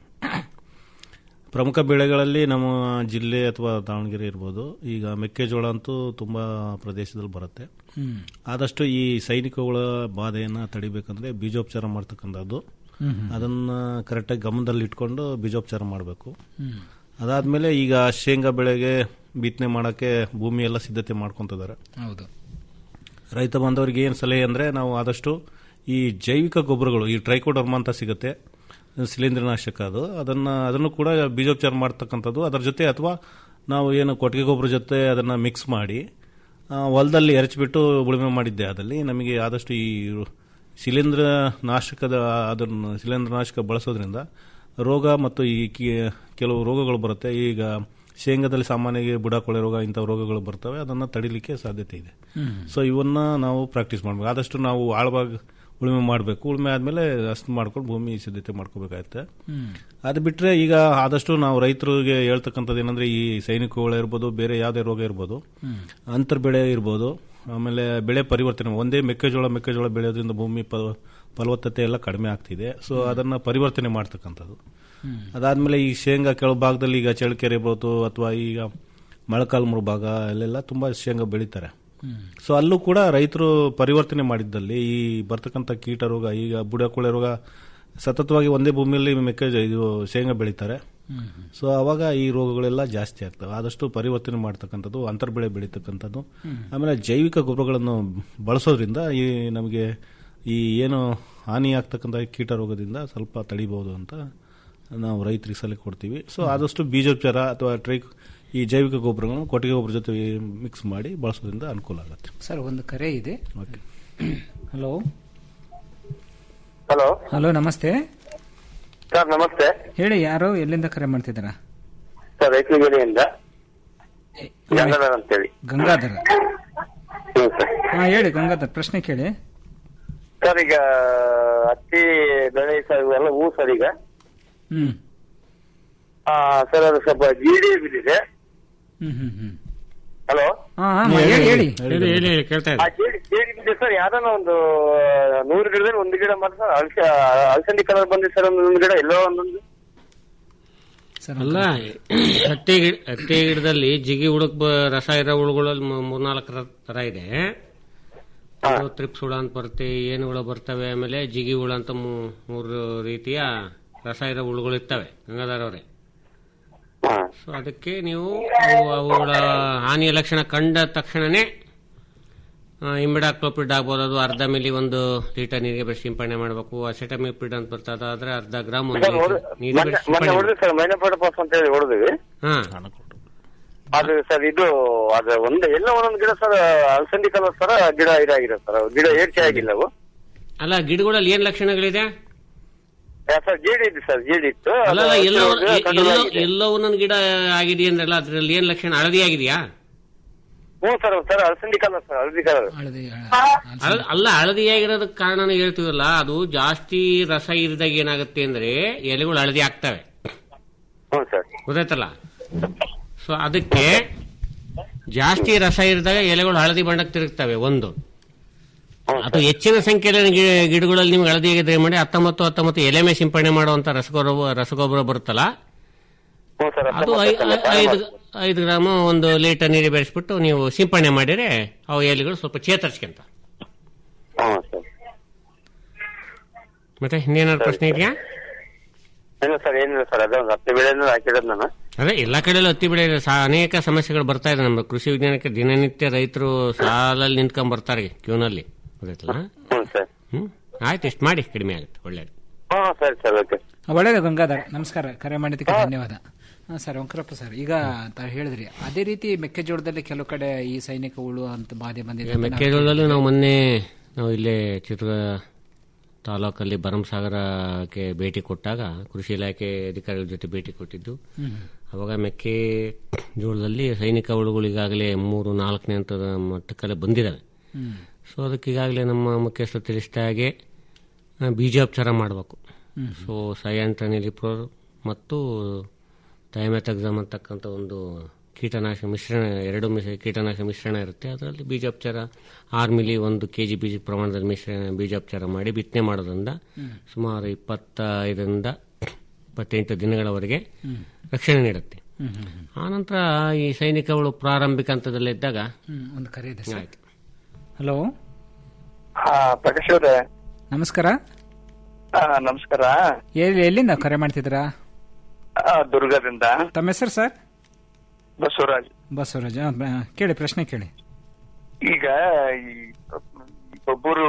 ಪ್ರಮುಖ ಬೆಳೆಗಳಲ್ಲಿ ನಮ್ಮ ಜಿಲ್ಲೆ ಅಥವಾ ದಾವಣಗೆರೆ ಇರ್ಬೋದು ಈಗ ಮೆಕ್ಕೆಜೋಳ ಅಂತೂ ತುಂಬ ಪ್ರದೇಶದಲ್ಲಿ ಬರುತ್ತೆ ಹ್ಮ್. ಆದಷ್ಟು ಈ ಸೈನಿಕಗಳ ಬಾಧೆಯನ್ನು ತಡಿಬೇಕಂದ್ರೆ ಬೀಜೋಪಚಾರ ಮಾಡ್ತಕ್ಕಂಥದ್ದು ಹ್ಮ್ ಹ್ಮ್. ಅದನ್ನ ಕರೆಕ್ಟಾಗಿ ಗಮನದಲ್ಲಿ ಇಟ್ಕೊಂಡು ಬೀಜೋಪಚಾರ ಮಾಡಬೇಕು ಹ್ಮ್. ಅದಾದ್ಮೇಲೆ ಈಗ ಶೇಂಗಾ ಬೆಳೆಗೆ ಬಿತ್ತನೆ ಮಾಡೋಕ್ಕೆ ಭೂಮಿ ಎಲ್ಲ ಸಿದ್ಧತೆ ಮಾಡ್ಕೊತಿದ್ದಾರೆ ಹೌದು ರೈತ ಬಾಂಧವರಿಗೆ ಏನು ಸಲಹೆ ಅಂದರೆ ನಾವು ಆದಷ್ಟು ಈ ಜೈವಿಕ ಗೊಬ್ಬರಗಳು ಈ ಟ್ರೈಕೋಡರ್ಮ ಅಂತ ಸಿಗುತ್ತೆ ಶಿಲೀಂಧ್ರನಾಶಕ ಅದು ಅದನ್ನು ಅದನ್ನು ಕೂಡ ಬೀಜೋಪಚಾರ ಮಾಡ್ತಕ್ಕಂಥದ್ದು ಅದರ ಜೊತೆ ಅಥವಾ ನಾವು ಏನು ಕೊಟ್ಟಿಗೆ ಗೊಬ್ಬರ ಜೊತೆ ಅದನ್ನು ಮಿಕ್ಸ್ ಮಾಡಿ ಆ, ಹೊಲದಲ್ಲಿ ಎರಚಿಬಿಟ್ಟು ಉಳುಮೆ ಮಾಡಿದ್ದೆ ಅದಲ್ಲಿ ನಮಗೆ ಆದಷ್ಟು ಈ ಶಿಲೀಂಧ್ರ ನಾಶಕದ ಅದನ್ನು ಶಿಲೀಂಧ್ರ ನಾಶಕ ಬಳಸೋದ್ರಿಂದ ರೋಗ ಮತ್ತು ಈ ಕಿ- ಕೆಲವು ರೋಗಗಳು ಬರುತ್ತೆ ಈಗ ಶೇಂಗಾದಲ್ಲಿ ಸಾಮಾನ್ಯವಾಗಿ ಬುಡ ಕೊಳೆ ರೋಗ ಇಂಥ ರೋಗಗಳು ಬರ್ತವೆ ಅದನ್ನು ತಡಿಲಿಕ್ಕೆ ಸಾಧ್ಯತೆ ಇದೆ ಹ್ಮ್. ಸೊ ಇವನ್ನ ನಾವು ಪ್ರಾಕ್ಟೀಸ್ ಮಾಡಬೇಕು ಆದಷ್ಟು ನಾವು ಆಳವಾಗಿ ಉಳುಮೆ ಮಾಡಬೇಕು ಉಳುಮೆ ಆದಮೇಲೆ ಅಷ್ಟು ಮಾಡ್ಕೊಂಡು ಭೂಮಿ ಸಿದ್ಧತೆ ಮಾಡ್ಕೋಬೇಕಾಗತ್ತೆ ಹ್ಮ್. ಅದು ಬಿಟ್ಟರೆ ಈಗ ಆದಷ್ಟು ನಾವು ರೈತರಿಗೆ ಹೇಳ್ತಕ್ಕಂಥದ್ದು ಏನಂದ್ರೆ ಈ ಸೈನಿಕಗಳು ಇರ್ಬೋದು ಬೇರೆ ಯಾವುದೇ ರೋಗ ಇರ್ಬೋದು ಹ್ಮ್. ಅಂತರ್ ಬೆಳೆ ಇರ್ಬೋದು ಆಮೇಲೆ ಬೆಳೆ ಪರಿವರ್ತನೆ ಒಂದೇ ಮೆಕ್ಕೆಜೋಳ ಮೆಕ್ಕೆಜೋಳ ಬೆಳೆಯೋದ್ರಿಂದ ಭೂಮಿ ಫಲ- ಫಲವತ್ತತೆ ಎಲ್ಲ ಕಡಿಮೆ ಆಗ್ತಿದೆ ಸೊ ಅದನ್ನ ಪರಿವರ್ತನೆ ಮಾಡ್ತಕ್ಕಂಥದ್ದು ಹ್ಮ್. ಅದಾದ್ಮೇಲೆ ಈ ಶೇಂಗಾ ಕೆಲವು ಭಾಗದಲ್ಲಿ ಈಗ ಚಳ್ಳಕೆರೆ ಇರ್ಬೋದು ಅಥವಾ ಈಗ ಮೊಳಕಾಲ್ಮೂರು ಭಾಗ ಅಲ್ಲೆಲ್ಲ ತುಂಬಾ ಶೇಂಗಾ ಬೆಳೀತಾರೆ ಹ್ಮ್. ಸೊ ಅಲ್ಲೂ ಕೂಡ ರೈತರು ಪರಿವರ್ತನೆ ಮಾಡಿದ್ದಲ್ಲಿ ಈ ಬರ್ತಕ್ಕಂಥ ಕೀಟ ರೋಗ ಈಗ ಬುಡಕೊಳೆ ರೋಗ ಸತತವಾಗಿ ಒಂದೇ ಭೂಮಿಯಲ್ಲಿ ಮೆಕ್ಕೆಜೋ ಇದು ಶೇಂಗಾ ಬೆಳೀತಾರೆ ಹ್ಮ್. ಸೊ ಅವಾಗ ಈ ರೋಗಗಳೆಲ್ಲ ಜಾಸ್ತಿ ಆಗ್ತವೆ ಆದಷ್ಟು ಪರಿವರ್ತನೆ ಮಾಡ್ತಕ್ಕಂಥದ್ದು ಅಂತರ್ಬೆಳೆ ಬೆಳೀತಕ್ಕಂಥದ್ದು ಹ್ಮ್. ಆಮೇಲೆ ಜೈವಿಕ ಗೊಬ್ಬರಗಳನ್ನು ಬಳಸೋದ್ರಿಂದ ಈ ನಮಗೆ ಈ ಏನು ಹಾನಿ ಆಗ್ತಕ್ಕಂಥ ಕೀಟ ರೋಗದಿಂದ ಸ್ವಲ್ಪ ತಡಿಬಹುದು ಅಂತ ನಾವು ರೈತರಿಗೆ ಸಲಹೆ ಕೊಡ್ತೀವಿ ಸೊ ಆದಷ್ಟು ಬೀಜೋಪಚಾರ ಅಥವಾ ಟ್ರೈ ಈ ಜೈವಿಕ ಗೊಬ್ಬರಗಳನ್ನು ಕೊಟ್ಟಿಗೆ ಗೊಬ್ಬರ ಜೊತೆ ಮಿಕ್ಸ್ ಮಾಡಿ ಬಳಸೋದ್ರಿಂದ ಅನುಕೂಲ ಆಗುತ್ತೆ ಸರ್ ಒಂದು ಕರೆ ಇದೆ ಓಕೆ ಹಲೋ ಹಲೋ ಹಲೋ ನಮಸ್ತೆ ಸರ್ ನಮಸ್ತೆ ಹೇಳಿ ಯಾರು ಎಲ್ಲಿಂದ ಕರೆ ಮಾಡ್ತಿದ್ದೀರಾ ಸರ್ ರೈತನಗಿರಿಯಿಂದ ಗಂಗಾಧರ್ ಅಂತೇಳಿ ಗಂಗಾಧರ ಹ್ಞೂ ಸರ್ ಹಾ ಹೇಳಿ ಗಂಗಾಧರ್ ಪ್ರಶ್ನೆ ಕೇಳಿ ಸರ್ ಈಗ ಹತ್ತಿ ಬೆಳೆ ಸರ್ ಇವೆಲ್ಲ ಹೂ ಸರ್ ಈಗ ಹ್ಮ್ ಆ, ಸರ್ ಅದು ಸ್ವಲ್ಪ ಜಿಡಿ ಬಿದ್ದಿದೆ ಹ್ಮ್ ಹ್ಮ್ ಹ್ಮ್ ಹಲೋ ಹಾ ಹಾ, ಹೇಳಿ ಹೇಳಿ ಹೇಳಿ ಹೇಳಿ ಹೇಳಿ ಕೇಳ್ತಾ ಆ ಜೇಡಿ ಜೇಡಿ ಬಿದ್ದಿದೆ ಸರ್ ಯಾವ್ದಾನ ಒಂದು ನೂರು ಗಿಡದಲ್ಲಿ ಒಂದು ಗಿಡ ಮಾತ್ರ ಸರ್ ಅಳಸ ಅಳಸಂದಿ ಕಲರ್ ಬಂದಿದೆ ಸರ್ ಒಂದೊಂದು ಗಿಡ ಎಲ್ಲೋ ಒಂದೊಂದು ಅಲ್ಲ ಹತ್ತಿ ಗಿಡ ಹತ್ತಿ ಗಿಡದಲ್ಲಿ ಜಿಗಿ ಹುಡುಕ್ ಬ- ರಸ ಇರೋ ಹುಳುಗಳಲ್ಲಿ ಮೂ- ಮೂರ್ನಾಲ್ಕು ರ- ತರ ಇದೆ ಅದು ತ್ರಿಪ್ಸ್ ಹುಳ ಅಂತ ಬರುತ್ತೆ ಏನು ಹುಳ ಬರ್ತವೆ ಆಮೇಲೆ ಜಿಗಿ ಹುಳ ಅಂತ ಮೂ- ಮೂರು ರೀತಿಯ ರಸ ಇರೋ ಹುಳುಗಳು ಇರ್ತವೆ ಗಂಗಾಧರ್ ಅವರೇ ಸೊ ಅದಕ್ಕೆ ನೀವು ಅವು- ಅವುಗಳ ಹಾನಿಯ ಲಕ್ಷಣ ಕಂಡ ತಕ್ಷಣನೇ ಇಮಿಡಾಕ್ಲೋಪಿಡ್ ಆಗ್ಬೋದು ಅದು ಅರ್ಧ ಮಿಲಿ ಒಂದು ಲೀಟರ್ ನೀರಿಗೆ ಬೆರೆಸಿ ಸಿಂಪಡಣೆ ಮಾಡಬೇಕು ಅಸೆಟಮಿಪಿಡ್ ಅಂತ ಬರ್ತದೆ ಅದಾದ್ರೆ ಅರ್ಧ ಗ್ರಾಮ್ ಒಂದು ಸರ್ ಲೀಟರ್ ಹೊಡೆ- ನೀರಿಗೆ ಮೊನ್ನೆ ಬೆರೆಸಿ ಮೊನ್ನೆ ಸಿಂಪಡಣೆ ಹೊಡೆದ್ವಿ ಸರ್ ಮೈನಪಡ ಪಾಸ್ ಅಂತ ಹೇಳಿ ಹೊಡೆದ್ವಿ ಹಾ ಅದು ಸರ್ ಇದು ಅದು ಒಂದು ಎಲ್ಲ ಒಂದೊಂದು ಗಿಡ ಸರ್ ಅಲಸಂದಿ ಕಲರ್ ಸರ್ ಗಿಡ ಇದಾಗಿದೆ ಸರ್ ಗಿಡ ಏರ್ಚೆ ಆಗಿಲ್ಲ ಅವು ಅಲ್ಲ ಗಿಡಗಳಲ್ಲಿ ಏನ್ ಲಕ್ಷಣಗಳಿದೆ ಯಾ, ಸರ್ ಜೇಡಿ ಇದೆ ಸರ್ ಜೇಡಿ ಇತ್ತು ಅದು ಅಲ್ಲ ಅಲ್ಲ, ಎಲ್ಲೋ ಹಸಿರು ಗಿಡ ಕಂಟ್ರೋಲ್ ಎಲ್ಲೋ ಆಗಿದೆ. ಎಲ್ಲೋ ಒಂದೊಂದು ಗಿಡ ಆಗಿದೆ ಅಂದ್ರಲ್ಲ ಅದ್ರಲ್ಲಿ ಏನ್ ಲಕ್ಷಣ ಹಳದಿ ಆಗಿದೆಯಾ ಹ್ಞೂ ಸರ್ ಸರ್ ಅಲಸಂದಿ ಕಲರ್ ಸರ್ ಹಳದಿ ಕಲರ್ ಅಲ್ಲ- ಅಲ್ಲ ಹಳದಿ ಆಗಿರೋದಕ್ಕೆ ಕಾರಣನ ಹೇಳ್ತೀವಲ್ಲ ಅದು ಜಾಸ್ತಿ ರಸ ಇರಿದಾಗ ಏನಾಗುತ್ತೆ ಅಂದ್ರೆ ಎಲೆಗಳು ಹಳದಿ ಆಗ್ತವೆ ಹ್ಞೂ ಸರ್ ಗೊತ್ತಾಯ್ತಲ್ಲ ಸೊ ಅದಕ್ಕೆ ಜಾಸ್ತಿ ರಸ ಇರಿದಾಗ ಎಲೆಗಳು ಹಳದಿ ಬಣ್ಣಕ್ಕೆ ತಿರುಗ್ತವೆ ಒಂದು ಅದು ಹೆಚ್ಚಿನ ಸಂಖ್ಯೆಯಲ್ಲಿ ಗಿ- ಗಿಡಗಳಲ್ಲಿ ನಿಮ್ಗೆ ಹಳದಿ ಆಗಿದ್ರೆ ಮಾಡಿ ಹತ್ತೊಂಬತ್ತು ಹತ್ತೊಂಬತ್ತು ಎಲೆ ಮೇಲೆ ಸಿಂಪಡಣೆ ಮಾಡುವಂತ ರಸಗೊಬ್ಬರ ರಸಗೊಬ್ಬರ ಬರುತ್ತಲ್ಲ ಹ್ಞೂ ಸರ್ ಅದು ಐ- ಐ- ಐದು ಐದು ಗ್ರಾಮ್ ಒಂದು ಲೀಟರ್ ನೀರಿಗೆ ಬೆರೆಸ್ಬಿಟ್ಟು ನೀವು ಸಿಂಪಡಣೆ ಮಾಡಿದ್ರೆ ಅವು ಎಲೆಗಳು ಸ್ವಲ್ಪ ಚೇತರಿಸ್ಕೊಂತ ಹ್ಞೂ ಸರ್ ಮತ್ತೆ ಇನ್ನೇನಾದ್ರು ಪ್ರಶ್ನೆ ಇದೆಯಾ ಇಲ್ಲ ಸರ್ ಏನಿಲ್ಲ ಸರ್ ಅದೇ ಒಂದು ಹತ್ತು ಬೆಳೆನೂ ಹಾಕಿರೋದು ನಾನು ಅದೇ ಎಲ್ಲಾ ಕಡೆಯಲ್ಲೂ ಹತ್ತಿ ಬೆಳೆ ಇದೆ. ಸಾ- ಅನೇಕ ಸಮಸ್ಯೆಗಳು ಬರ್ತಾ ಇದೆ ನಮ್ಮ ಕೃಷಿ ವಿಜ್ಞಾನಕ್ಕೆ ದಿನನಿತ್ಯ ರೈತರು ಸಾಲಲ್ಲಿ ನಿಂತ್ಕೊಂಡ್ ಬರ್ತಾರೆ ಕ್ಯೂನಲ್ಲಿ ಗೊತ್ತಾಯ್ತಲ್ಲ ಹ್ಞೂ ಸರ್ ಹ್ಮ್ ಆಯ್ತು ಇಷ್ಟು ಮಾಡಿ ಕಡಿಮೆ ಆಗುತ್ತೆ ಒಳ್ಳೇದು ಹ್ಞೂ ಸರಿ ಸರ್ ಓಕೆ ಒಳ್ಳೆಯದು ಗಂಗಾಧರ್ ನಮಸ್ಕಾರ ಕರೆ ಮಾಡಿದ್ದಕ್ಕೆ ಧನ್ಯವಾದ ಹಾಂ ಸರ್ ವಂಕರಪ್ಪ ಸರ್ ಈಗ ತಾವು ಹೇಳಿದ್ರಿ ಅದೇ ರೀತಿ ಮೆಕ್ಕೆಜೋಳದಲ್ಲಿ ಕೆಲವು ಕಡೆ ಈ ಸೈನಿಕ ಹುಳು ಅಂತ ಬಾಧೆ ಬಂದಿದೆ ಈಗ ಅಂತ ನಾವು ಮೆಕ್ಕೆಜೋಳದಲ್ಲಿ ನಾವು ಮೊನ್ನೆ ನಾವು ಇಲ್ಲೇ ಚಿತ್ರ ತಾಲೂಕಲ್ಲಿ ಭರಮಸಾಗರಕ್ಕೆ ಭೇಟಿ ಕೊಟ್ಟಾಗ ಕೃಷಿ ಇಲಾಖೆ ಅಧಿಕಾರಿಗಳ ಜೊತೆ ಭೇಟಿ ಕೊಟ್ಟಿದ್ದು ಹ್ಮ್. ಅವಾಗ ಮೆಕ್ಕೆ ಜೋಳದಲ್ಲಿ ಸೈನಿಕ ಹುಳುಗಳು ಈಗಾಗಲೇ ಮೂರು ನಾಲ್ಕನೇ ಹಂತದ ಮಟ್ಟಕ್ಕಲ್ಲೇ ಬಂದಿದ್ದಾವೆ ಹ್ಮ್. ಸೊ ಅದಕ್ಕೆ ಈಗಾಗಲೇ ನಮ್ಮ ಮುಖ್ಯಸ್ಥರು ತಿಳಿಸಿದ ಹಾಗೆ ಆ, ಬೀಜೋಪಚಾರ ಮಾಡಬೇಕು ಹ್ಮ್. ಸೊ ಸಯಾಂಟ್ರನಿಲಿಪ್ರೋರ್ ಮತ್ತು ಥೈಮೆಥಕ್ಸಮ್ ಅಂತಕ್ಕಂಥ ಒಂದು ಕೀಟನಾಶಕ ಮಿಶ್ರಣ ಎರಡು ಮಿಶ್ರ ಕೀಟನಾಶಕ ಮಿಶ್ರಣ ಇರುತ್ತೆ ಅದರಲ್ಲಿ ಬೀಜೋಪಚಾರ ಆರು ಮಿಲಿ ಒಂದು ಕೆ ಜಿ ಬೀಜ ಪ್ರಮಾಣದಲ್ಲಿ ಮಿಶ್ರಣ ಬೀಜೋಪಚಾರ ಮಾಡಿ ಬಿತ್ತನೆ ಮಾಡೋದ್ರಿಂದ ಹ್ಮ್. ಸುಮಾರು ಇಪ್ಪತ್ತೈದರಿಂದ ಇಪ್ಪತ್ತೆಂಟು ದಿನಗಳವರೆಗೆ ಹ್ಮ್. ರಕ್ಷಣೆ ನೀಡುತ್ತೆ ಹ್ಮ್, ಹ್ಮ್, ಹ್ಮ್. ಆನಂತರ ಈ ಸೈನಿಕಗಳು ಪ್ರಾರಂಭಿಕ ಹಂತದಲ್ಲಿದ್ದಾಗ ಹ್ಮ್, ಒಂದು ಕರೆ ಇದೆ ಸರ್ ಆಯ್ತು ಹಲೋ ಹಾ ಪ್ರಕಾಶ್ ಅವರೇ ನಮಸ್ಕಾರ ಹಾ ನಮಸ್ಕಾರ ಎಲ್ಲಿ ಎಲ್ಲಿಂದ ಕರೆ ಮಾಡ್ತಿದ್ದೀರಾ ಆ, ದುರ್ಗದಿಂದ ತಮ್ಮ ಹೆಸರು ಸರ್ ಬಸವರಾಜ್ ಬಸವರಾಜ್ ಆ, ಬ- ಕೇಳಿ ಪ್ರಶ್ನೆ ಕೇಳಿ ಈಗ ಈ ಒಬ್ಬರು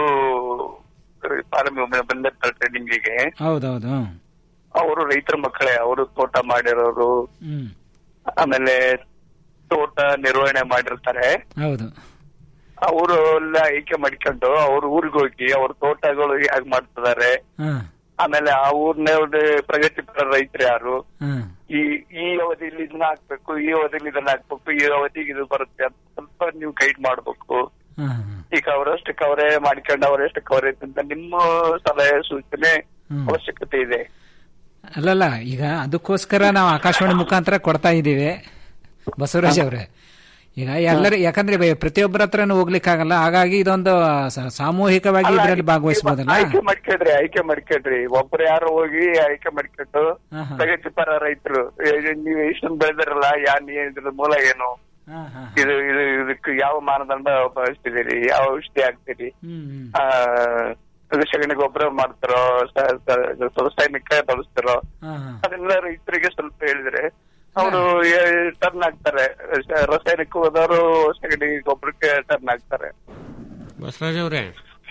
ಪ್ರಾರಂಭ ಬಂದಿರ್ತಾರೆ ಟ್ರೈನಿಂಗಿಗೆ ಹೌದೌದು ಅವರು ರೈತರ ಮಕ್ಕಳೇ ಅವರು ತೋಟ ಮಾಡಿರೋರು ಹ್ಮ್ ಆಮೇಲೆ ತೋಟ ನಿರ್ವಹಣೆ ಮಾಡಿರ್ತಾರೆ ಹೌದು ಅವರು ಎಲ್ಲ ಆಯ್ಕೆ ಮಾಡ್ಕೊಂಡು ಅವ್ರ ಊರಿಗೆ ಹೋಗಿ ಅವ್ರ ತೋಟಗಳು ಹೇಗ್ ಮಾಡ್ತಿದ್ದಾರೆ ಹಾ ಆಮೇಲೆ ಆ ಊರ್ನ ಪ್ರಗತಿಪರ ರೈತರು ಯಾರು ಹಾ ಈ ಈ ಅವಧಿಯಲ್ಲಿ ಇದನ್ನ ಹಾಕ್ಬೇಕು ಈ ಅವಧಿಯಲ್ಲಿ ಇದನ್ನ ಹಾಕ್ಬೇಕು ಈ ಅವಧಿಗೆ ಇದು ಬರುತ್ತೆ ಅಂತ ಸ್ವಲ್ಪ ನೀವು ಗೈಡ್ ಮಾಡ್ಬೇಕು ಹಾ ಈಗ ಅವರಷ್ಟಕ್ಕೆ ಅವರೇ ಮಾಡ್ಕೊಂಡು ಅವರಷ್ಟಕ್ಕೆ ಅವರೇ ಅಂತ ನಿಮ್ಮ ಸಲಹೆ ಸೂಚನೆ ಹ್ಮ್. ಅವಶ್ಯಕತೆ ಇದೆ ಅಲ್ಲಲ್ಲ ಈಗ ಅದಕ್ಕೋಸ್ಕರ ನಾವು ಆಕಾಶವಾಣಿ ಮುಖಾಂತರ ಕೊಡ್ತಾ ಇದ್ದೀವಿ ಬಸವರಾಜ್ ಅವರೇ ಈಗ ಎಲ್ಲರೂ ಯಾಕಂದ್ರೆ ಬೆ- ಪ್ರತಿಯೊಬ್ಬರ ಹತ್ರನೂ ಹೋಗ್ಲಿಕ್ಕಾಗಲ್ಲ ಹಾಗಾಗಿ ಇದೊಂದು ಸ- ಸಾಮೂಹಿಕವಾಗಿ ಇದರಲ್ಲಿ ಭಾಗವಹಿಸಬಹುದಲ್ಲ ಆಯ್ಕೆ ಮಾಡ್ಕೊಳ್ರಿ ಆಯ್ಕೆ ಮಾಡ್ಕೊಳ್ರಿ ಒಬ್ರು ಯಾರು ಹೋಗಿ ಆಯ್ಕೆ ಮಾಡ್ಕೊಂಡು ಹಾ, ಹಾ. ಪ್ರಗತಿಪರ ರೈತರು ನೀವು ಇಷ್ಟೊಂದು ಬೆಳೆದಿರಲ್ಲ ಯಾ ನೀ- ಇದ್ರ ಮೂಲ ಏನು ಹಾ, ಹಾ. ಇದು ಇದು ಇದಕ್ಕೆ ಯಾವ ಮಾನದಂಡ ಬಳಸ್ತಿದ್ದೀರಿ ಯಾವ ಔಷಧಿ ಹಾಕ್ತೀರಿ ಹ್ಮ್, ಹ್ಮ್. ಆ ಇದು ಸಗಣಿ ಗೊಬ್ಬರ ಮಾಡ್ತಾರೋ ಸ- ಸ- ಸೈನಿಕ ಬಳಸ್ತಾರೋ ಹಾ, ಹಾ. ಅದನ್ನೆಲ್ಲ ರೈತರಿಗೆ ಸ್ವಲ್ಪ ಹೇಳಿದ್ರೆ ಅವರು ಟರ್ನ್ ಆಗ್ತಾರೆ ಸ- ರಾಸಾಯನಿಕ ಹೋದವರು ಸಗಣಿ ಗೊಬ್ಬರಕ್ಕೆ ಟರ್ನ್ ಆಗ್ತಾರೆ ಬಸವರಾಜ್ ಅವರೇ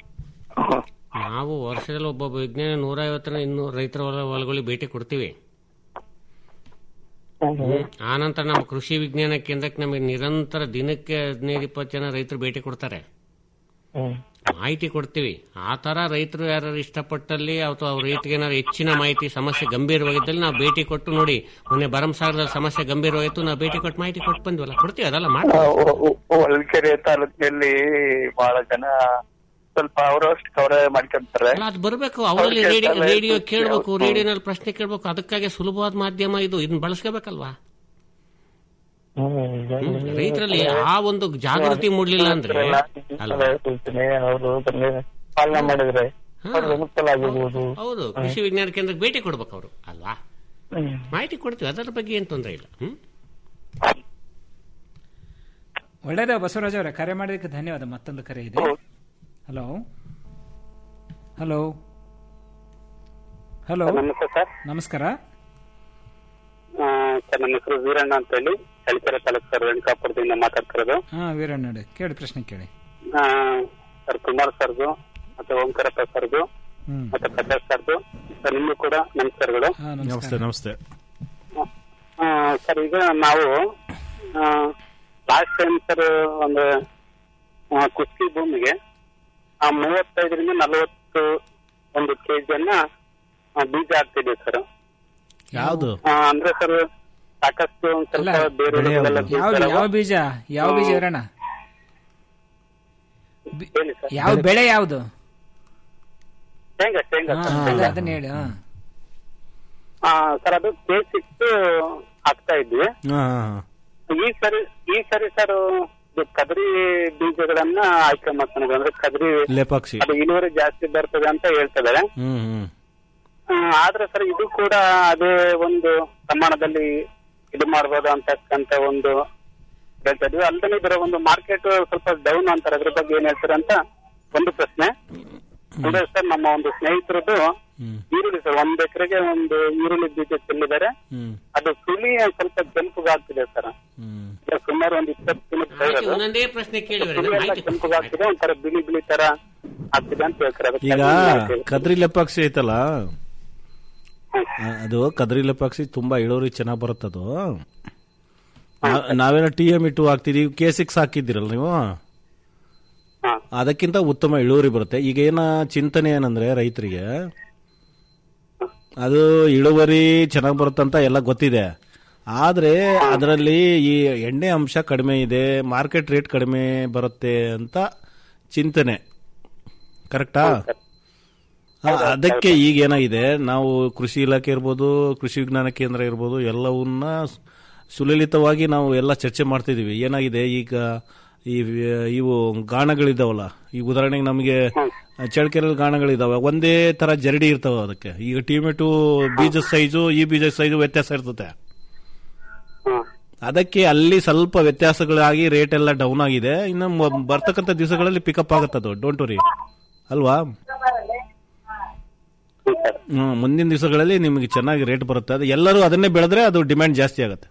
ನಾವು ವರ್ಷದಲ್ಲಿ ಒಬ್ಬೊಬ್ಬ ವಿಜ್ಞಾನಿ ನೂರ ಐವತ್ತರಿಂದ ಇನ್ನೂರು ರೈತರ ಹೊಲ ಹೊಲಗಳಿಗೆ ಭೇಟಿ ಕೊಡ್ತೀವಿ ಹ್ಮ್. ಆ ನಂತರ ನಮ್ಮ ಕೃಷಿ ವಿಜ್ಞಾನ ಕೇಂದ್ರಕ್ಕೆ ನಮಗೆ ನಿರಂತರ ದಿನಕ್ಕೆ ಹದಿನೈದು ಇಪ್ಪತ್ತು ಜನ ರೈತರು ಭೇಟಿ ಕೊಡ್ತಾರೆ ಮಾಹಿತಿ ಕೊಡ್ತೀವಿ ಆ ತರ ರೈತರು ಯಾರು ಇಷ್ಟಪಟ್ಟಲ್ಲಿ ಅಥವಾ ಅವ್ರ ರೈತರಿಗೆ ಏನಾದ್ರು ಹೆಚ್ಚಿನ ಮಾಹಿತಿ ಸಮಸ್ಯೆ ಗಂಭೀರವಾಗಿದ್ದಲ್ಲಿ ನಾವು ಭೇಟಿ ಕೊಟ್ಟು ನೋಡಿ ಮೊನ್ನೆ ಭರಮಸಾಗರದ ಸಮಸ್ಯೆ ಗಂಭೀರವಾಗಿತ್ತು ನಾವು ಭೇಟಿ ಕೊಟ್ಟು ಮಾಹಿತಿ ಕೊಟ್ಟು ಬಂದ್ವಲ್ಲ ಕೊಡ್ತೀವಿ ಅದೆಲ್ಲ ಮಾಡ್ತೀವಿ ಹೊಳಲ್ಕೆರೆ ತಾಲೂಕಿನಲ್ಲಿ ಬಹಳ ಜನ ಸ್ವಲ್ಪ ಅವರು ಅಷ್ಟು ಕವರ್ ಮಾಡ್ಕೊಂತಾರೆ ಅಲ್ಲ ಅದು ಬರಬೇಕು ಅವರಲ್ಲಿ ಅವ್ರು ರೇಡಿಯೋ ಕೇಳ್ತಾರೆ, ರೇಡಿಯೋ ಖುಷಿ ಕೇಳಬೇಕು ಆಗುತ್ತೆ. ರೇಡಿಯೋನಲ್ಲಿ ಪ್ರಶ್ನೆ ಕೇಳಬೇಕು ಅದಕ್ಕಾಗಿ ಸುಲಭವಾದ ಮಾಧ್ಯಮ ಇದು ಇದನ್ನ ಬಳಸ್ಕೋಬೇಕಲ್ವಾ ರೈತರಲ್ಲಿ ಆ ಒಂದು ಜಾಗೃತಿ ಮೂಡ್ಲಿಲ್ಲ ಅಂದ್ರೆ ಅಲ್ವಾ ಅವರು ಪಾಲನೆ ಮಾಡಿದ್ರೆ ಅವ್ರಿಗೆ ಅನುಕೂಲ ಆಗಿರ್ಬೋದು ಹೌದು ಕೃಷಿ ವಿಜ್ಞಾನ ಕೇಂದ್ರಕ್ಕೆ ಭೇಟಿ ಕೊಡ್ಬೇಕು ಅವರು ಅಲ್ವಾ ಮಾಹಿತಿ ಕೊಡ್ತೀವಿ ಅದರ ಬಗ್ಗೆ ಏನ್ ತೊಂದರೆ ಇಲ್ಲ ಹ್ಮ್ ಒಳ್ಳೇದೇ ಬಸವರಾಜ್ ಅವರೇ ಕರೆ ಮಾಡಿದ್ದಕ್ಕೆ ಧನ್ಯವಾದ ಮತ್ತೊಂದು ಕರೆ ಇದೆ ಹಲೋ ಹಲೋ ಹಲೋ ನಮಸ್ತೆ ಸರ್ ನಮಸ್ಕಾರ ಆ, ಸರ್ ನನ್ನ ಹೆಸರು ವೀರಣ್ಣ ಅಂತ ಹೇಳಿ ಚಳಿಕೆರೆ ತಾಲೂಕು ಸರ್ ವೆಂಕಟಾಪುರದಿಂದ ಮಾತಾಡ್ತಿರೋದು ಹಾ ವೀರಣ್ಣ ಕೇಳಿ ಪ್ರಶ್ನೆ ಕೇಳಿ ಆ, ಸರ್ ಕುಮಾರ್ ಸರ್ದು ಮತ್ತೆ ಓಂಕಾರಪ್ಪ ಸರ್ದು ಹ್ಮ್ ಮತ್ತೆ ಪ್ರಕಾಶ್ ಸರ್ದು ಸರ್ ನಿಮಗೂ ಕೂಡ ನಮಸ್ಕಾರಗಳು ನಮಸ್ತೆ ನಮಸ್ತೆ ಆ, ಸರ್ ಈಗ ನಾವು ಲಾಸ್ಟ್ ಟೈಮ್ ಸರ್ ಒಂದು ಆ, ಕುಸ್ತಿ ಭೂಮಿಗೆ ಆ ಮೂವತ್ತೈದರಿಂದ ನಲವತ್ತು ಒಂದು ಕೆಜಿಯನ್ನ ಆ, ಬೀಜ ಹಾಕ್ತಿದ್ವಿ ಸರ್ ಯಾವುದು ಆ, ಅಂದ್ರೆ ಸರ್ ಸಾಕಷ್ಟು ಒಂದ್ ಅಲ್ಲ ಸ್ವಲ್ಪ ಬೇರೆ ಊರುಗಳೆಲ್ಲ ಯಾವ ಬೀಳ್ತಾರಲ್ಲ. ಯಾವ ಬೀಜ ಯಾವ ಬೀಜ ವೀರಣ್ಣ ಹೇಳಿ ಸರ್ ಯಾವ ಬೆಳೆ ಯಾವುದು ಶೇಂಗಾ ಶೇಂಗಾ ಹಾ, ಸರ್, ಅದೇ, ಶೇಂಗಾ. ಅದನ್ನ ಹೇಳಿ ಹಾ. ಆ, ಸರ್ ಅದು ಕೆ ಸಿಕ್ಸ್ ಹಾಕ್ತಾ ಇದ್ವಿ ಹಾ ಈ ಸರಿ ಈ ಸರಿ ಸರ್ ಇದು ಕದರಿ ಬೀಜಗಳನ್ನ ಆಯ್ಕೆ ಮಾಡ್ಕೊಂಡು ಅಂದ್ರೆ ಕದರಿ ಲೇಪಾಕ್ಷಿ ಅದು ಇಳುವರಿ ಜಾಸ್ತಿ ಬರ್ತದೆ ಅಂತ ಹೇಳ್ತಿದ್ದಾರೆ ಹ್ಮ್ ಹ್ಮ್ ಆ, ಆದ್ರೆ ಸರ್ ಇದು ಕೂಡ ಅದೇ ಒಂದು ಪ್ರಮಾಣದಲ್ಲಿ ಇದು ಮಾಡ್ಬೋದು ಅಂತಕ್ಕಂತ ಒಂದು ಹೇಳ್ತಾ ಇದ್ವಿ ಅಲ್ಲದೆ ಇದರ ಒಂದು ಮಾರ್ಕೆಟ್ ಸ್ವಲ್ಪ ಡೌನ್ ಅಂತಾರೆ ಅದ್ರ ಬಗ್ಗೆ ಏನ್ ಹೇಳ್ತಾರೆ ಅಂತ ಒಂದು ಪ್ರಶ್ನೆ ಅಂದ್ರೆ ಸರ್ ನಮ್ಮ ಒಂದು ಸ್ನೇಹಿತರದ್ದು ಈರುಳ್ಳಿ ಸರ್ ಒಂದ್ ಎಕರೆಗೆ ಒಂದು ಈರುಳ್ಳಿ ಬೀಜ ಚೆಲ್ಲಿದ್ದಾರೆ ಹ್ಮ್ ಅದು ಸುಳಿ ಒಂದ್ ಸ್ವಲ್ಪ ಕೆಂಪುಗಾಗ್ತಿದೆ ಸರ್ ಈಗ ಸುಮಾರು ಒಂದು ಇಪ್ಪತ್ತು ದಿನದ ಪೈರ್ ಅದು. ಒಂದೊಂದೇ ಪ್ರಶ್ನೆ ಕೇಳಿ ಸುಳಿ ಎಲ್ಲ ಕೆಂಪುಗಾಗ್ತಿದೆ ಒಂಥರ ಬಿಳಿ ಬಿಳಿ ತರ ಆಗ್ತಿದೆ ಅಂತ ಹೇಳ್ತಾರೆ ಅದಕ್ಕೆ ಈಗ ಅದನ್ನ ಹೇಳ್ತೀವಿ. ಕದ್ರಿ ಲೆಪಾಕ್ಷಿ ಐತಲ್ಲ ಆ, ಅದು ಕದ್ರಿ ಲೆಪಾಕ್ಷಿ ತುಂಬಾ ಇಳುವರಿ ಚೆನ್ನಾಗಿ ಬರುತ್ತದು ನಾ- ನಾವೇನೋ ಟಿ ಎಂ ಇಟ್ಟು ಹಾಕ್ತಿದೀವಿ ಕೆ ಸಿಕ್ಸ್ ಹಾಕಿದ್ದೀರಲ್ಲ ನೀವು ಅದಕ್ಕಿಂತ ಉತ್ತಮ ಇಳುವರಿ ಬರುತ್ತೆ ಈಗ ಏನ ಚಿಂತನೆ ಏನಂದ್ರೆ ರೈತರಿಗೆ ಅದು ಇಳುವರಿ ಚೆನ್ನಾಗಿ ಬರುತ್ತಂತ ಎಲ್ಲ ಗೊತ್ತಿದೆ ಆದ್ರೆ ಅದರಲ್ಲಿ ಈ ಎಣ್ಣೆ ಅಂಶ ಕಡಿಮೆ ಇದೆ ಮಾರ್ಕೆಟ್ ರೇಟ್ ಕಡಿಮೆ ಬರುತ್ತೆ ಅಂತ ಚಿಂತನೆ ಕರೆಕ್ಟಾ ಆ, ಅದಕ್ಕೆ ಈಗ ಏನಾಗಿದೆ ನಾವು ಕೃಷಿ ಇಲಾಖೆ ಇರ್ಬೋದು ಕೃಷಿ ವಿಜ್ಞಾನ ಕೇಂದ್ರ ಇರ್ಬೋದು ಎಲ್ಲವನ್ನ ಸು- ಸುಲಲಿತವಾಗಿ ನಾವು ಎಲ್ಲ ಚರ್ಚೆ ಮಾಡ್ತಿದೀವಿ ಏನಾಗಿದೆ ಈಗ ಈ ವಿ- ಇವು ಗಾಣಗಳಿದಾವಲ್ಲ ಈ ಉದಾಹರಣೆಗೆ ನಮಗೆ ಚಳಕೆರೆಯಲ್ಲಿ ಗಾಣಗಳಿದಾವೆ ಒಂದೇ ತರ ಜರಡಿ ಇರ್ತಾವ ಅದಕ್ಕೆ ಈಗ ಟೊಮೆಟೊ ಬೀಜದ ಸೈಜು ಈ ಬೀಜದ ಸೈಜು ವ್ಯತ್ಯಾಸ ಇರ್ತದೆ ಅದಕ್ಕೆ ಅಲ್ಲಿ ಸ್ವಲ್ಪ ವ್ಯತ್ಯಾಸಗಳಾಗಿ ರೇಟ್ ಎಲ್ಲ ಡೌನ್ ಆಗಿದೆ ಇನ್ನು ಮ- ಬರ್ತಕ್ಕಂಥ ದಿವಸಗಳಲ್ಲಿ ಪಿಕಪ್ ಆಗುತ್ತದು ಡೋಂಟ್ ವರಿ ಅಲ್ವಾ ಹ್ಮ್, ಮುಂದಿನ ದಿವಸಗಳಲ್ಲಿ ನಿಮಗೆ ಚೆನ್ನಾಗಿ ರೇಟ್ ಬರುತ್ತೆ ಅದು ಎಲ್ಲರೂ ಅದನ್ನೇ ಬೆಳೆದ್ರೆ ಅದು ಡಿಮ್ಯಾಂಡ್ ಜಾಸ್ತಿ ಆಗುತ್ತೆ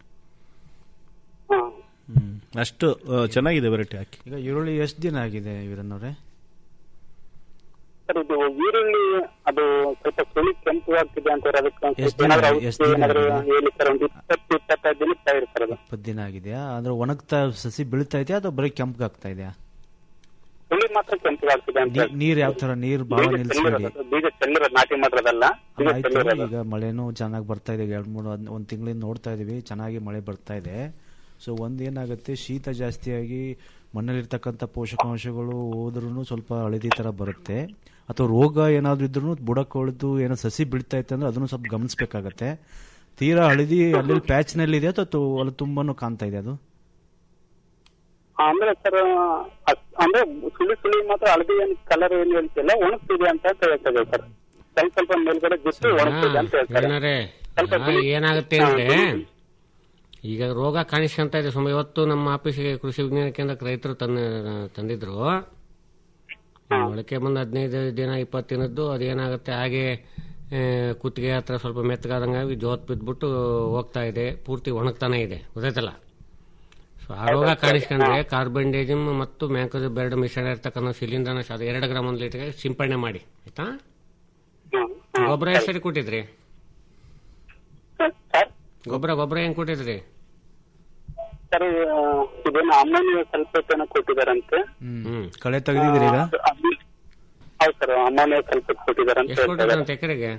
ಹ್ಮ್. ಅಷ್ಟು ಆ, ಚೆನ್ನಾಗಿದೆ ವೆರೈಟಿ ಹಾಕಿ ಈಗ ಈರುಳ್ಳಿ ಎಷ್ಟು ದಿನ ಆಗಿದೆ ವೀರಣ್ಣವ್ರೆ ಸರ್ ಇದು ಈರುಳ್ಳಿ ಅದು ಸ್ವಲ್ಪ ಸುಳಿ ಕೆಂಪು ಆಗ್ತಿದೆ ಅಂತ ಅದಕ್ಕೆ ಒಂದ್ ಎಷ್ಟ್ ಸ್ವಲ್ಪ ದಿನ- ಏನಾದ್ರು ಎಷ್ಟ್ ಔಷಧಿ ದಿನ ಏನಾದ್ರು ಆಗಿದೆ? ಹೇಳಿ ಸರ್ ಒಂದು ಇಪ್ಪತ್ತು ಇಪ್ಪತ್ತೈದು ದಿನಕ್ಕೆ ತಯಾರಿ ಸರ್ ಅದು ಇಪ್ಪತ್ತು ದಿನ ಆಗಿದೆಯಾ ಅಂದ್ರೆ ಒಣಗ್ತಾ ಸಸಿ ಬೀಳ್ತಾ ಇದೆಯಾ ಅಥವಾ ಬರೀ ಕೆಂಪಗಾಗ್ತಾ ಇದೆಯಾ ಸುಳಿ ಮಾತ್ರ ಕೆಂಪು ಆಗ್ತಿದೆ ಅಂತ ನೀ- ನೀರ್ ಯಾವ ತರ ನೀರ್ ಬಹಳ ಬೀಜ ನಿಲ್ಸ್ಬೇಡಿ ಚೆಲ್ಲಿರೋದು, ಬೀಜ ಚೆಲ್ಲಿರೋದು ನಾಟಿ ಮಾಡಿರೋದಲ್ಲ ಬೀಜ ಆಯ್ತು ಚೆಲ್ಲಿರೋದು ಈಗ ಮಳೆನೂ ಚೆನ್ನಾಗಿ ಬರ್ತಾ ಇದೆ ಎರಡು ಮೂರು ಒಂದ್- ಒಂದ್ ತಿಂಗಳಿಂದ ನೋಡ್ತಾ ಇದೀವಿ ಚೆನ್ನಾಗಿ ಮಳೆ ಬರ್ತಾ ಇದೆ ಸೊ ಒಂದ್ ಏನಾಗುತ್ತೆ ಶೀತ ಜಾಸ್ತಿಯಾಗಿ ಮಣ್ಣಲ್ಲಿರ್ತಕ್ಕಂಥ ಪೋಷಕಾಂಶಗಳು ಹೋದ್ರೂ ಸ್ವಲ್ಪ ಹಳದಿ ತರ ಬರುತ್ತೆ ಅಥವಾ ರೋಗ ಏನಾದ್ರೂ ಇದ್ರೂ ಬುಡಕ್ಕೆ ಹೊಳೆದು ಏನೋ ಸಸಿ ಬೀಳ್ತಾ ಇತ್ತು ಅಂದ್ರೆ ಅದನ್ನು ಸ್ವಲ್ಪ ಗಮನಿಸಬೇಕಾಗತ್ತೆ ತೀರಾ ಹಳದಿ ಅಲ್ಲಿ ಪ್ಯಾಚ್ ನಲ್ಲಿ ಇದೆ ಅಥವಾ ತು- ಅಲ್ಲಿ ತುಂಬಾನು ಕಾಣ್ತಾ ಇದೆ ಅದು ಅಂದ್ರೆ ಸರ್ ಅಂದ್ರೆ ಸುಳಿ ಸುಳಿ ಮಾತ್ರ ಹಳದಿ ಏನ್ ಕಲರ್ ಏನು ಹೇಳ್ತಿಲ್ಲ ಒಣಗ್ತಿದೆ ಅಂತ ಹೇಳ್ತದೆ ಸರ್ ಸ್ವಲ್ಪ ಸ್ವಲ್ಪ ಮೇಲ್ಗಡೆ ಜುಟ್ಟು ಒಣಗ್ತಿದೆ ಅಂತ ಹೇಳ್ತಾರೆ ಏನಾರೆ ಸ್ವಲ್ಪ ಆ, ಬಿಳಿ- ಏನಾಗುತ್ತೆ ಅಂದ್ರೆ ಈಗ ರೋಗ ಕಾಣಿಸ್ಕೊಂತ ಇದೆ ಸುಮ್ಮ ಇವತ್ತು ನಮ್ಮ ಆಫೀಸಿಗೆ ಕೃಷಿ ವಿಜ್ಞಾನ ಕೇಂದ್ರಕ್ಕೆ ರೈತರು ತಂದ ತಂದಿದ್ರು ಈ ಮೊಳಕೆ ಬಂದು ಹದಿನೈದು ದಿನ ಇಪ್ಪತ್ತು ದಿನದ್ದು ಅದೇನಾಗುತ್ತೆ ಹಾಗೆ ಆ, ಕುತ್ತಿಗೆ ಹತ್ರ ಸ್ವಲ್ಪ ಮೆತ್ತಗಾದಂಗಾಗಿ ಜೋತ್ ಬಿದ್ಬಿಟ್ಟು ಹೋಗ್ತಾ ಇದೆ ಪೂರ್ತಿ ಒಣಗ್ತಾನೆ ಇದೆ ಗೊತ್ತಾಯ್ತಲ್ಲ ಸೊ ಆ ರೋಗ ಕಾಣಿಸ್ಕೊಂಡ್ರೆ ಕಾರ್ಬನ್ಡೇಜಮ್ ಮತ್ತು ಮ್ಯಾಂಕೋಜ್ ಬೆರಡು ಮಿಶ್ರಣ ಇರ್ತಕ್ಕಂಥ ಶಿಲೀಂಧ್ರನಾಶ ಅದು ಎರಡು ಗ್ರಾಮ್ ಒಂದು ಲೀಟರ್ಗೆ ಸಿಂಪಡಣೆ ಮಾಡಿ ಆಯ್ತಾ ಗೊಬ್ಬರ ಎಷ್ಟು ಸರಿ ಕೊಟ್ಟಿದ್ರಿ ಗೊಬ್ಬರ ಗೊಬ್ಬರ ಹೆಂಗ್ ಕೊಟ್ಟಿದ್ರಿ ಸರ್ ಇದೇನು ಅಮ್ಮನಿಗೆ ಸ್ವಲ್ಪ ಏನೋ ಕೊಟ್ಟಿದಾರಂತೆ ಹ್ಮ್ ಕಳೆ ತೆಗೆದಿದ್ದೀರಿ ಈಗ ಹೌದು ಸರ್ ಅಮ್ಮನಿಗೆ ಸ್ವಲ್ಪ ಕೊಟ್ಟಿದಾರಂತ ಎಷ್ಟು ಹೇಳ್ತಾರೆ ಕೊಟ್ಟಿದ್ರಂತ ಎಕರೆಗೆ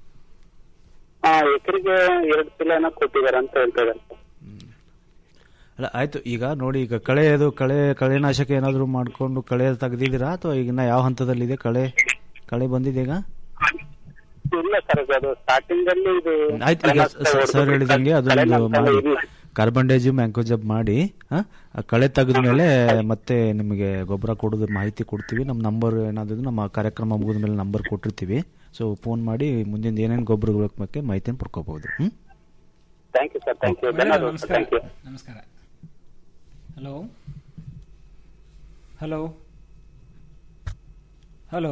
ಹಾ ಎಕರೆಗೆ ಎರಡು ಚೀಲ ಏನೋ ಕೊಟ್ಟಿದಾರೆ ಅಂತ ಹೇಳ್ತಾ ಇದ್ದಾರೆ ಅಲ್ಲ ಆಯ್ತು ಈಗ ನೋಡಿ ಈಗ ಕಳೆಯದು ಕಳೆ ಕಳೆನಾಶಕ ಏನಾದರೂ ಮಾಡ್ಕೊಂಡು ಕಳೆ ತೆಗ್ದಿದ್ದೀರಾ ಅಥವಾ ಈಗ ಇನ್ನ ಯಾವ ಹಂತದಲ್ಲಿದೆ ಕಳೆ ಕಳೆ ಬಂದಿದೆ ಈಗ ಇಲ್ಲ ಸರ್ ಅದು ಸ್ಟಾರ್ಟಿಂಗ್ ಅಲ್ಲಿ ಇದು ಆಯ್ತು ಈಗ ಸ- ಸರ್ ಹೇಳಿದಂಗೆ ಅದೊಂದು ಕಳೆನಾಶಕ ಮಾಡಿ ಇಲ್ಲ. ಕಾರ್ಬನ್ ಡೈಜಿಮ್ ಮ್ಯಾಂಕೋಜಬ್ ಮಾಡಿ ಆ, ಆ ಕಳೆ ತೆಗೆದ ಮೇಲೆ ಮತ್ತೆ ನಿಮಗೆ ಗೊಬ್ಬರ ಕೊಡೋದು ಮಾಹಿತಿ ಕೊಡ್ತೀವಿ ನಮ್ಮ ನಂಬರ್ ಏನಾದ್ರು ನಮ್ಮ ಕಾರ್ಯಕ್ರಮ ಮುಗಿದ ಮೇಲೆ ನಂಬರ್ ಕೊಟ್ಟಿರ್ತೀವಿ ಸೊ ಫೋನ್ ಮಾಡಿ ಮುಂದಿನ ಏನೇನು ಗೊಬ್ಬರಗಳ ಬಗ್ಗೆ ಮಾಹಿತಿಯನ್ನು ಪಡ್ಕೋಬಹುದು ಹ್ಮ್ thank you sir thank you ಧನ್ಯವಾದ ನಮಸ್ಕಾರ ಥ್ಯಾಂಕ್ ಯು ನಮಸ್ಕಾರ ಹಲೋ ಹಲೋ ಹಲೋ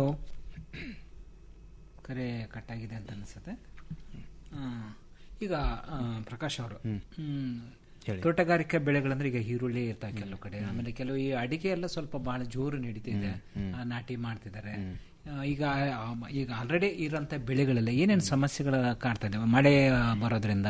ಕರೆ ಕಟ್ಟಾಗಿದೆ ಅಂತ ಅನಿಸುತ್ತೆ ಆ, ಈಗ ಆ, ಪ್ರಕಾಶ್ ಅವರು ಹ್ಮ್, ತೋಟಗಾರಿಕೆ ಬೆಳೆಗಳಂದ್ರೆ ಈಗ ಈರುಳ್ಳಿ ಇರ್ತಾವೆ ಕೆಲವು ಕಡೆ ಆಮೇಲೆ ಕೆಲವು ಈ ಅಡಿಕೆ ಎಲ್ಲ ಸ್ವಲ್ಪ ಬಹಳ ಜೋರು ನಡೀತಿದೆ ಆ, ನಾಟಿ ಮಾಡ್ತಿದ್ದಾರೆ ಆ, ಈಗ ಆ, ಈಗ ಆಲ್ರೆಡಿ ಇರೋಂಥ ಬೆಳೆಗಳೆಲ್ಲ ಏನೇನು ಸಮಸ್ಯೆಗಳು ಕಾಡ್ತಾ ಇದಾವೆ ಮಳೆ ಆ, ಬರೋದ್ರಿಂದ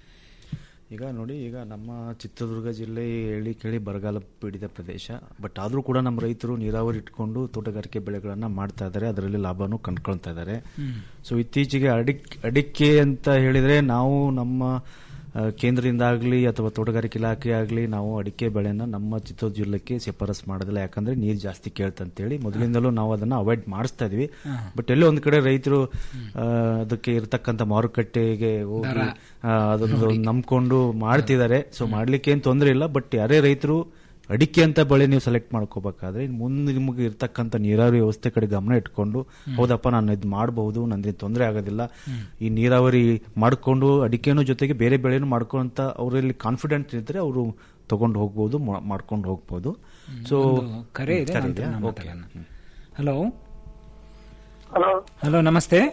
ಈಗ ನೋಡಿ ಈಗ ನಮ್ಮ ಚಿತ್ರದುರ್ಗ ಜಿಲ್ಲೆ ಹೇಳಿ ಕೇಳಿ ಬರಗಾಲ ಪೀಡಿತ ಪ್ರದೇಶ ಬಟ್ ಆದರೂ ಕೂಡ ನಮ್ಮ ರೈತರು ನೀರಾವರಿ ಇಟ್ಕೊಂಡು ತೋಟಗಾರಿಕೆ ಬೆಳೆಗಳನ್ನು ಮಾಡ್ತಾ ಇದ್ದಾರೆ ಅದರಲ್ಲಿ ಲಾಭನೂ ಕಂಡ್ಕೊಳ್ತಾ ಇದ್ದಾರೆ ಹ್ಮ್. ಸೊ ಇತ್ತೀಚೆಗೆ ಅಡಿಕ್ ಅಡಿಕೆ ಅಂತ ಹೇಳಿದ್ರೆ ನಾವು ನಮ್ಮ ಆ, ಕೇಂದ್ರದಿಂದ ಆಗಲಿ ಅಥವಾ ತೋಟಗಾರಿಕೆ ಇಲಾಖೆ ಆಗಲಿ ನಾವು ಅಡಿಕೆ ಬೆಳೆನ ನಮ್ಮ ಚಿತ್ರದುರ್ಗ ಜಿಲ್ಲೆಗೆ ಶಿಫಾರಸ್ ಮಾಡೋದಿಲ್ಲ ಯಾಕಂದ್ರೆ ನೀರು ಜಾಸ್ತಿ ಕೇಳ್ತಂತೇಳಿ ಮೊದಲಿಂದಲೂ ನಾವು ಅದನ್ನ ಅವಾಯ್ಡ್ ಮಾಡಿಸ್ತಾ ಇದೀವಿ ಹಾ. ಬಟ್ ಎಲ್ಲೋ ಒಂದ್ ಕಡೆ ರೈತರು ಆ, ಅದಕ್ಕೆ ಇರತಕ್ಕಂತ ಮಾರುಕಟ್ಟೆಗೆ ಹೋಗಿ ದರ. ಆ, ಅದೊಂದು ನಂಬ್ಕೊಂಡು ಮಾಡ್ತಿದ್ದಾರೆ ಸೊ ಮಾಡ್ಲಿಕ್ಕೆ ಏನ್ ತೊಂದರೆ ಇಲ್ಲ ಬಟ್ ಯಾರೇ ರೈತರು ಅಡಿಕೆ ಅಂತ ಬೆಳೆ ನೀವು ಸೆಲೆಕ್ಟ್ ಮಾಡ್ಕೋಬೇಕಾದ್ರೆ ಇನ್ನು ಮುಂದೆ ನಿಮಗೆ ಇರ್ತಕ್ಕಂಥ ನೀರಾವರಿ ವ್ಯವಸ್ಥೆ ಕಡೆ ಗಮನ ಇಟ್ಕೊಂಡು ಹೌದಪ್ಪ ನಾನು ಇದು ಮಾಡಬಹುದು ನನಗೆ ತೊಂದರೆ ಆಗೋದಿಲ್ಲ ಈ ನೀರಾವರಿ ಮಾಡ್ಕೊಂಡು ಅಡಿಕೆನೂ ಜೊತೆಗೆ ಬೇರೆ ಬೆಳೆನೂ ಮಾಡ್ಕೊಂತ ಅವರಲ್ಲಿ ಕಾನ್ಫಿಡೆಂಟ್ ಇದ್ರೆ ಅವರು ತಗೊಂಡು ಹೋಗ್ಬೋದು ಮಾ- ಮಾಡ್ಕೊಂಡು ಹೋಗ್ಬೋದು ಸೊ ಒಂದು ಕರೆ ಇದೆ ನಂತರ ನಾವು ಓಕೆ ಮಾತಾಡೋಣ. ಹಲೋ ಹಲೋ ಹಲೋ ನಮಸ್ತೆ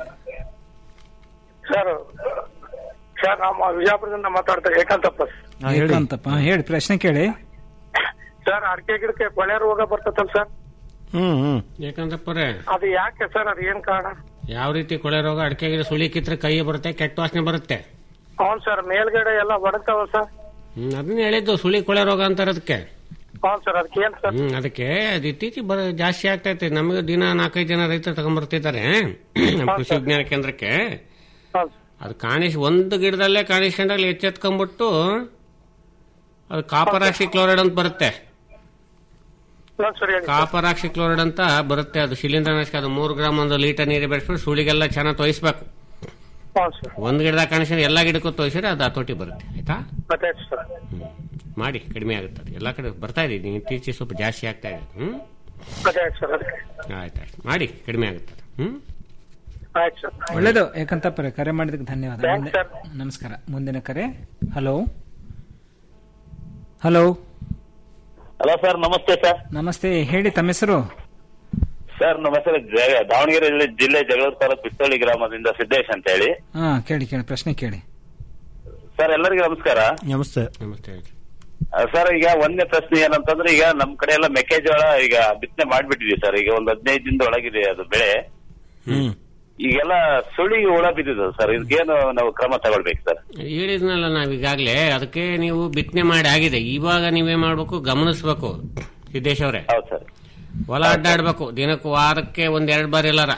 ಸರ್ ಸರ್ ನಾವು ವಿಜಯಪುರದಿಂದ ಮಾತಾಡ್ತಾ ಏಕಾಂತಪ್ಪ ಏಕಾಂತಪ್ಪ ಹೇಳಿ ಪ್ರಶ್ನೆ ಕೇಳಿ ಸರ್ ಅಡಿಕೆ ಗಿಡಕ್ಕೆ ಕೊಳೆ ರೋಗ ಬರ್ತದಲ್ಲ ಸರ್ ಹ್ಮ್ ಹ್ಮ್ ಯಾಕಂದ್ರಪ್ಪರೇ ಅದು ಯಾಕೆ ಸರ್ ಅದು ಏನ್ ಕಾರಣ ಯಾವ ರೀತಿ ಕೊಳೆ ರೋಗ ಅಡಿಕೆ ಗಿಡ ಸುಳಿ ಕಿತ್ರೆ ಕೈ ಬರುತ್ತೆ ಕೆಟ್ಟ ವಾಸನೆ ಬರುತ್ತೆ ಹೌನ್ ಸರ್ ಮೇಲ್ಗಡೆ ಎಲ್ಲ ಒಡಗ್ತಾವ ಸರ್ ಹ್ಮ್ ಅದನ್ನ ಹೇಳಿದ್ದು ಸುಳಿ ಕೊಳೆ ರೋಗ ಅಂತಾರೆ ಅದಕ್ಕೆ ಹೌನ್ ಸರ್ ಅದಕ್ಕೆ ಏನ್ ಸರ್ ಹ್ಮ್ ಅದಕ್ಕೆ ಅದು ಇತ್ತೀಚೆಗೆ ಬರ ಜಾಸ್ತಿ ಆಗ್ತೈತೆ ನಮಗೆ ದಿನ ನಾಲ್ಕೈದು ಜನ ರೈತರು ತಗೊಂಡ್ಬರ್ತಿದ್ದಾರೆ ನಮ್ಮ ಕೃಷಿ ವಿಜ್ಞಾನ ಕೇಂದ್ರಕ್ಕೆ ಅದು ಕಾಣಿಸ್ ಒಂದು ಗಿಡದಲ್ಲೇ ಕಾಣಿಸ್ಕೊಂಡಾಗ ಎಚ್ಚೆತ್ಕೊಂಡ್ಬಿಟ್ಟು ಅದು ಕಾಪರ್ ಆಕ್ಸಿ ಕ್ಲೋರೈಡ್ ಅಂತ ಬರುತ್ತೆ ಸರ್ ಹೇಳಿ ಕಾಪರ್ ಆಕ್ಸಿ ಕ್ಲೋರೈಡ್ ಅಂತ ಬರುತ್ತೆ ಅದು ಶಿಲೀಂಧ್ರನಾಶಕ ಅದು ಮೂರು ಗ್ರಾಮ್ ಒಂದು ಲೀಟರ್ ನೀರು ಬೆಳೆಸ್ಬಿಟ್ಟು ಸುಳಿಗೆಲ್ಲ ಚೆನ್ನಾಗಿ ತೊಯಿಸ್ಬೇಕು ಹೌನ್ ಸರ್ ಒಂದ್ ಗಿಡದಾಗ ಕಾಣಿಸ್ಕೊಂಡು ಎಲ್ಲಾ ಗಿಡಕ್ಕೂ ತೋರಿಸಿದ್ರೆ ಅದು ಹತೋಟಿ ಬರುತ್ತೆ ಆಯ್ತಾ ಮತ್ತೆ ಸರ್ ಮಾಡಿ ಕಡಿಮೆ ಆಗುತ್ತೆ ಅದು ಎಲ್ಲಾ ಕಡೆ ಬರ್ತಾ ಇದೆ ಈಗ ಇತ್ತೀಚೆಗೆ ಸ್ವಲ್ಪ ಜಾಸ್ತಿ ಆಗ್ತಾ ಇದೆ ಹ್ಮ್ ಮತ್ತೆ ಸರ್ ಅದಕ್ಕೆ ಆಯ್ತಾಯ್ತು ಮಾಡಿ ಕಡಿಮೆ ಆಗುತ್ತೆ ಅದು. ಹ್ಮ್ ಆಯ್ತು ಸರ್ ಒಳ್ಳೇದು ಏಕಾಂತಪ್ಪರೇ ಕರೆ ಮಾಡಿದಕ್ಕೆ ಧನ್ಯವಾದ Thanks, ಮುಂದೆ- ನಮಸ್ಕಾರ ಮುಂದಿನ ಕರೆ ಹಲೋ ಹಲೋ ಹಲೋ ಸರ್ ನಮಸ್ತೆ ಸರ್ ನಮಸ್ತೆ ಹೇಳಿ ತಮ್ಮ ಹೆಸರು ಸರ್ ನಮ್ಮ ಹೆಸರು ಜ- ದಾವಣಗೆರೆ ಜಿಲ್ಲೆ- ಜಿಲ್ಲೆ ಜಗಳೂರು ತಾಲೂಕು ಬಿಸ್ತಳ್ಳಿ ಗ್ರಾಮದಿಂದ ಸಿದ್ದೇಶ್ ಅಂತ ಹೇಳಿ ಹಾ ಕೇಳಿ ಕೇಳಿ ಪ್ರಶ್ನೆ ಕೇಳಿ ಸರ್ ಎಲ್ಲರಿಗೂ ನಮಸ್ಕಾರ ನಮಸ್ತೆ ನಮಸ್ತೆ ಆ, ಸರ್ ಈಗ ಒಂದನೇ ಪ್ರಶ್ನೆ ಏನಂತಂದ್ರೆ ಈಗ ನಮ್ ಕಡೆ ಎಲ್ಲ ಮೆಕ್ಕೆಜೋಳ ಈಗ ಬಿತ್ತನೆ ಮಾಡ್ಬಿಟ್ಟಿದೀವಿ ಸರ್ ಈಗ ಒಂದು ಹದಿನೈದು ದಿನದ ಒಳಗಿದೆ ಅದು ಬೆಳೆ ಹ್ಮ್ ಈಗೆಲ್ಲ ಸುಳಿ ಹುಳ ಬಿದ್ದಿದೆ ಸರ್ ಇದಕ್ಕೇನು ನಾವು ಕ್ರಮ ತಗೊಳ್ಬೇಕು ಸರ್ ಹೇಳಿದ್ನಲ್ಲ ನಾವ್ ಈಗಾಗ್ಲೇ ಅದಕ್ಕೆ ನೀವು ಬಿತ್ತನೆ ಮಾಡಿ ಆಗಿದೆ ಇವಾಗ ನೀವೇ ಮಾಡ್ಬೇಕು ಗಮನಿಸ್ಬೇಕು ಸಿದ್ದೇಶ್ ಅವರೇ ಹೌದು ಸರ್ ಹೊಲ ಅಡ್ಡಾಡ್ಬೇಕು ದಿನಕ್ಕೆ ವಾರಕ್ಕೆ ಒಂದ್ ಎರಡ್ ಬಾರಿ ಎಲ್ಲಾರ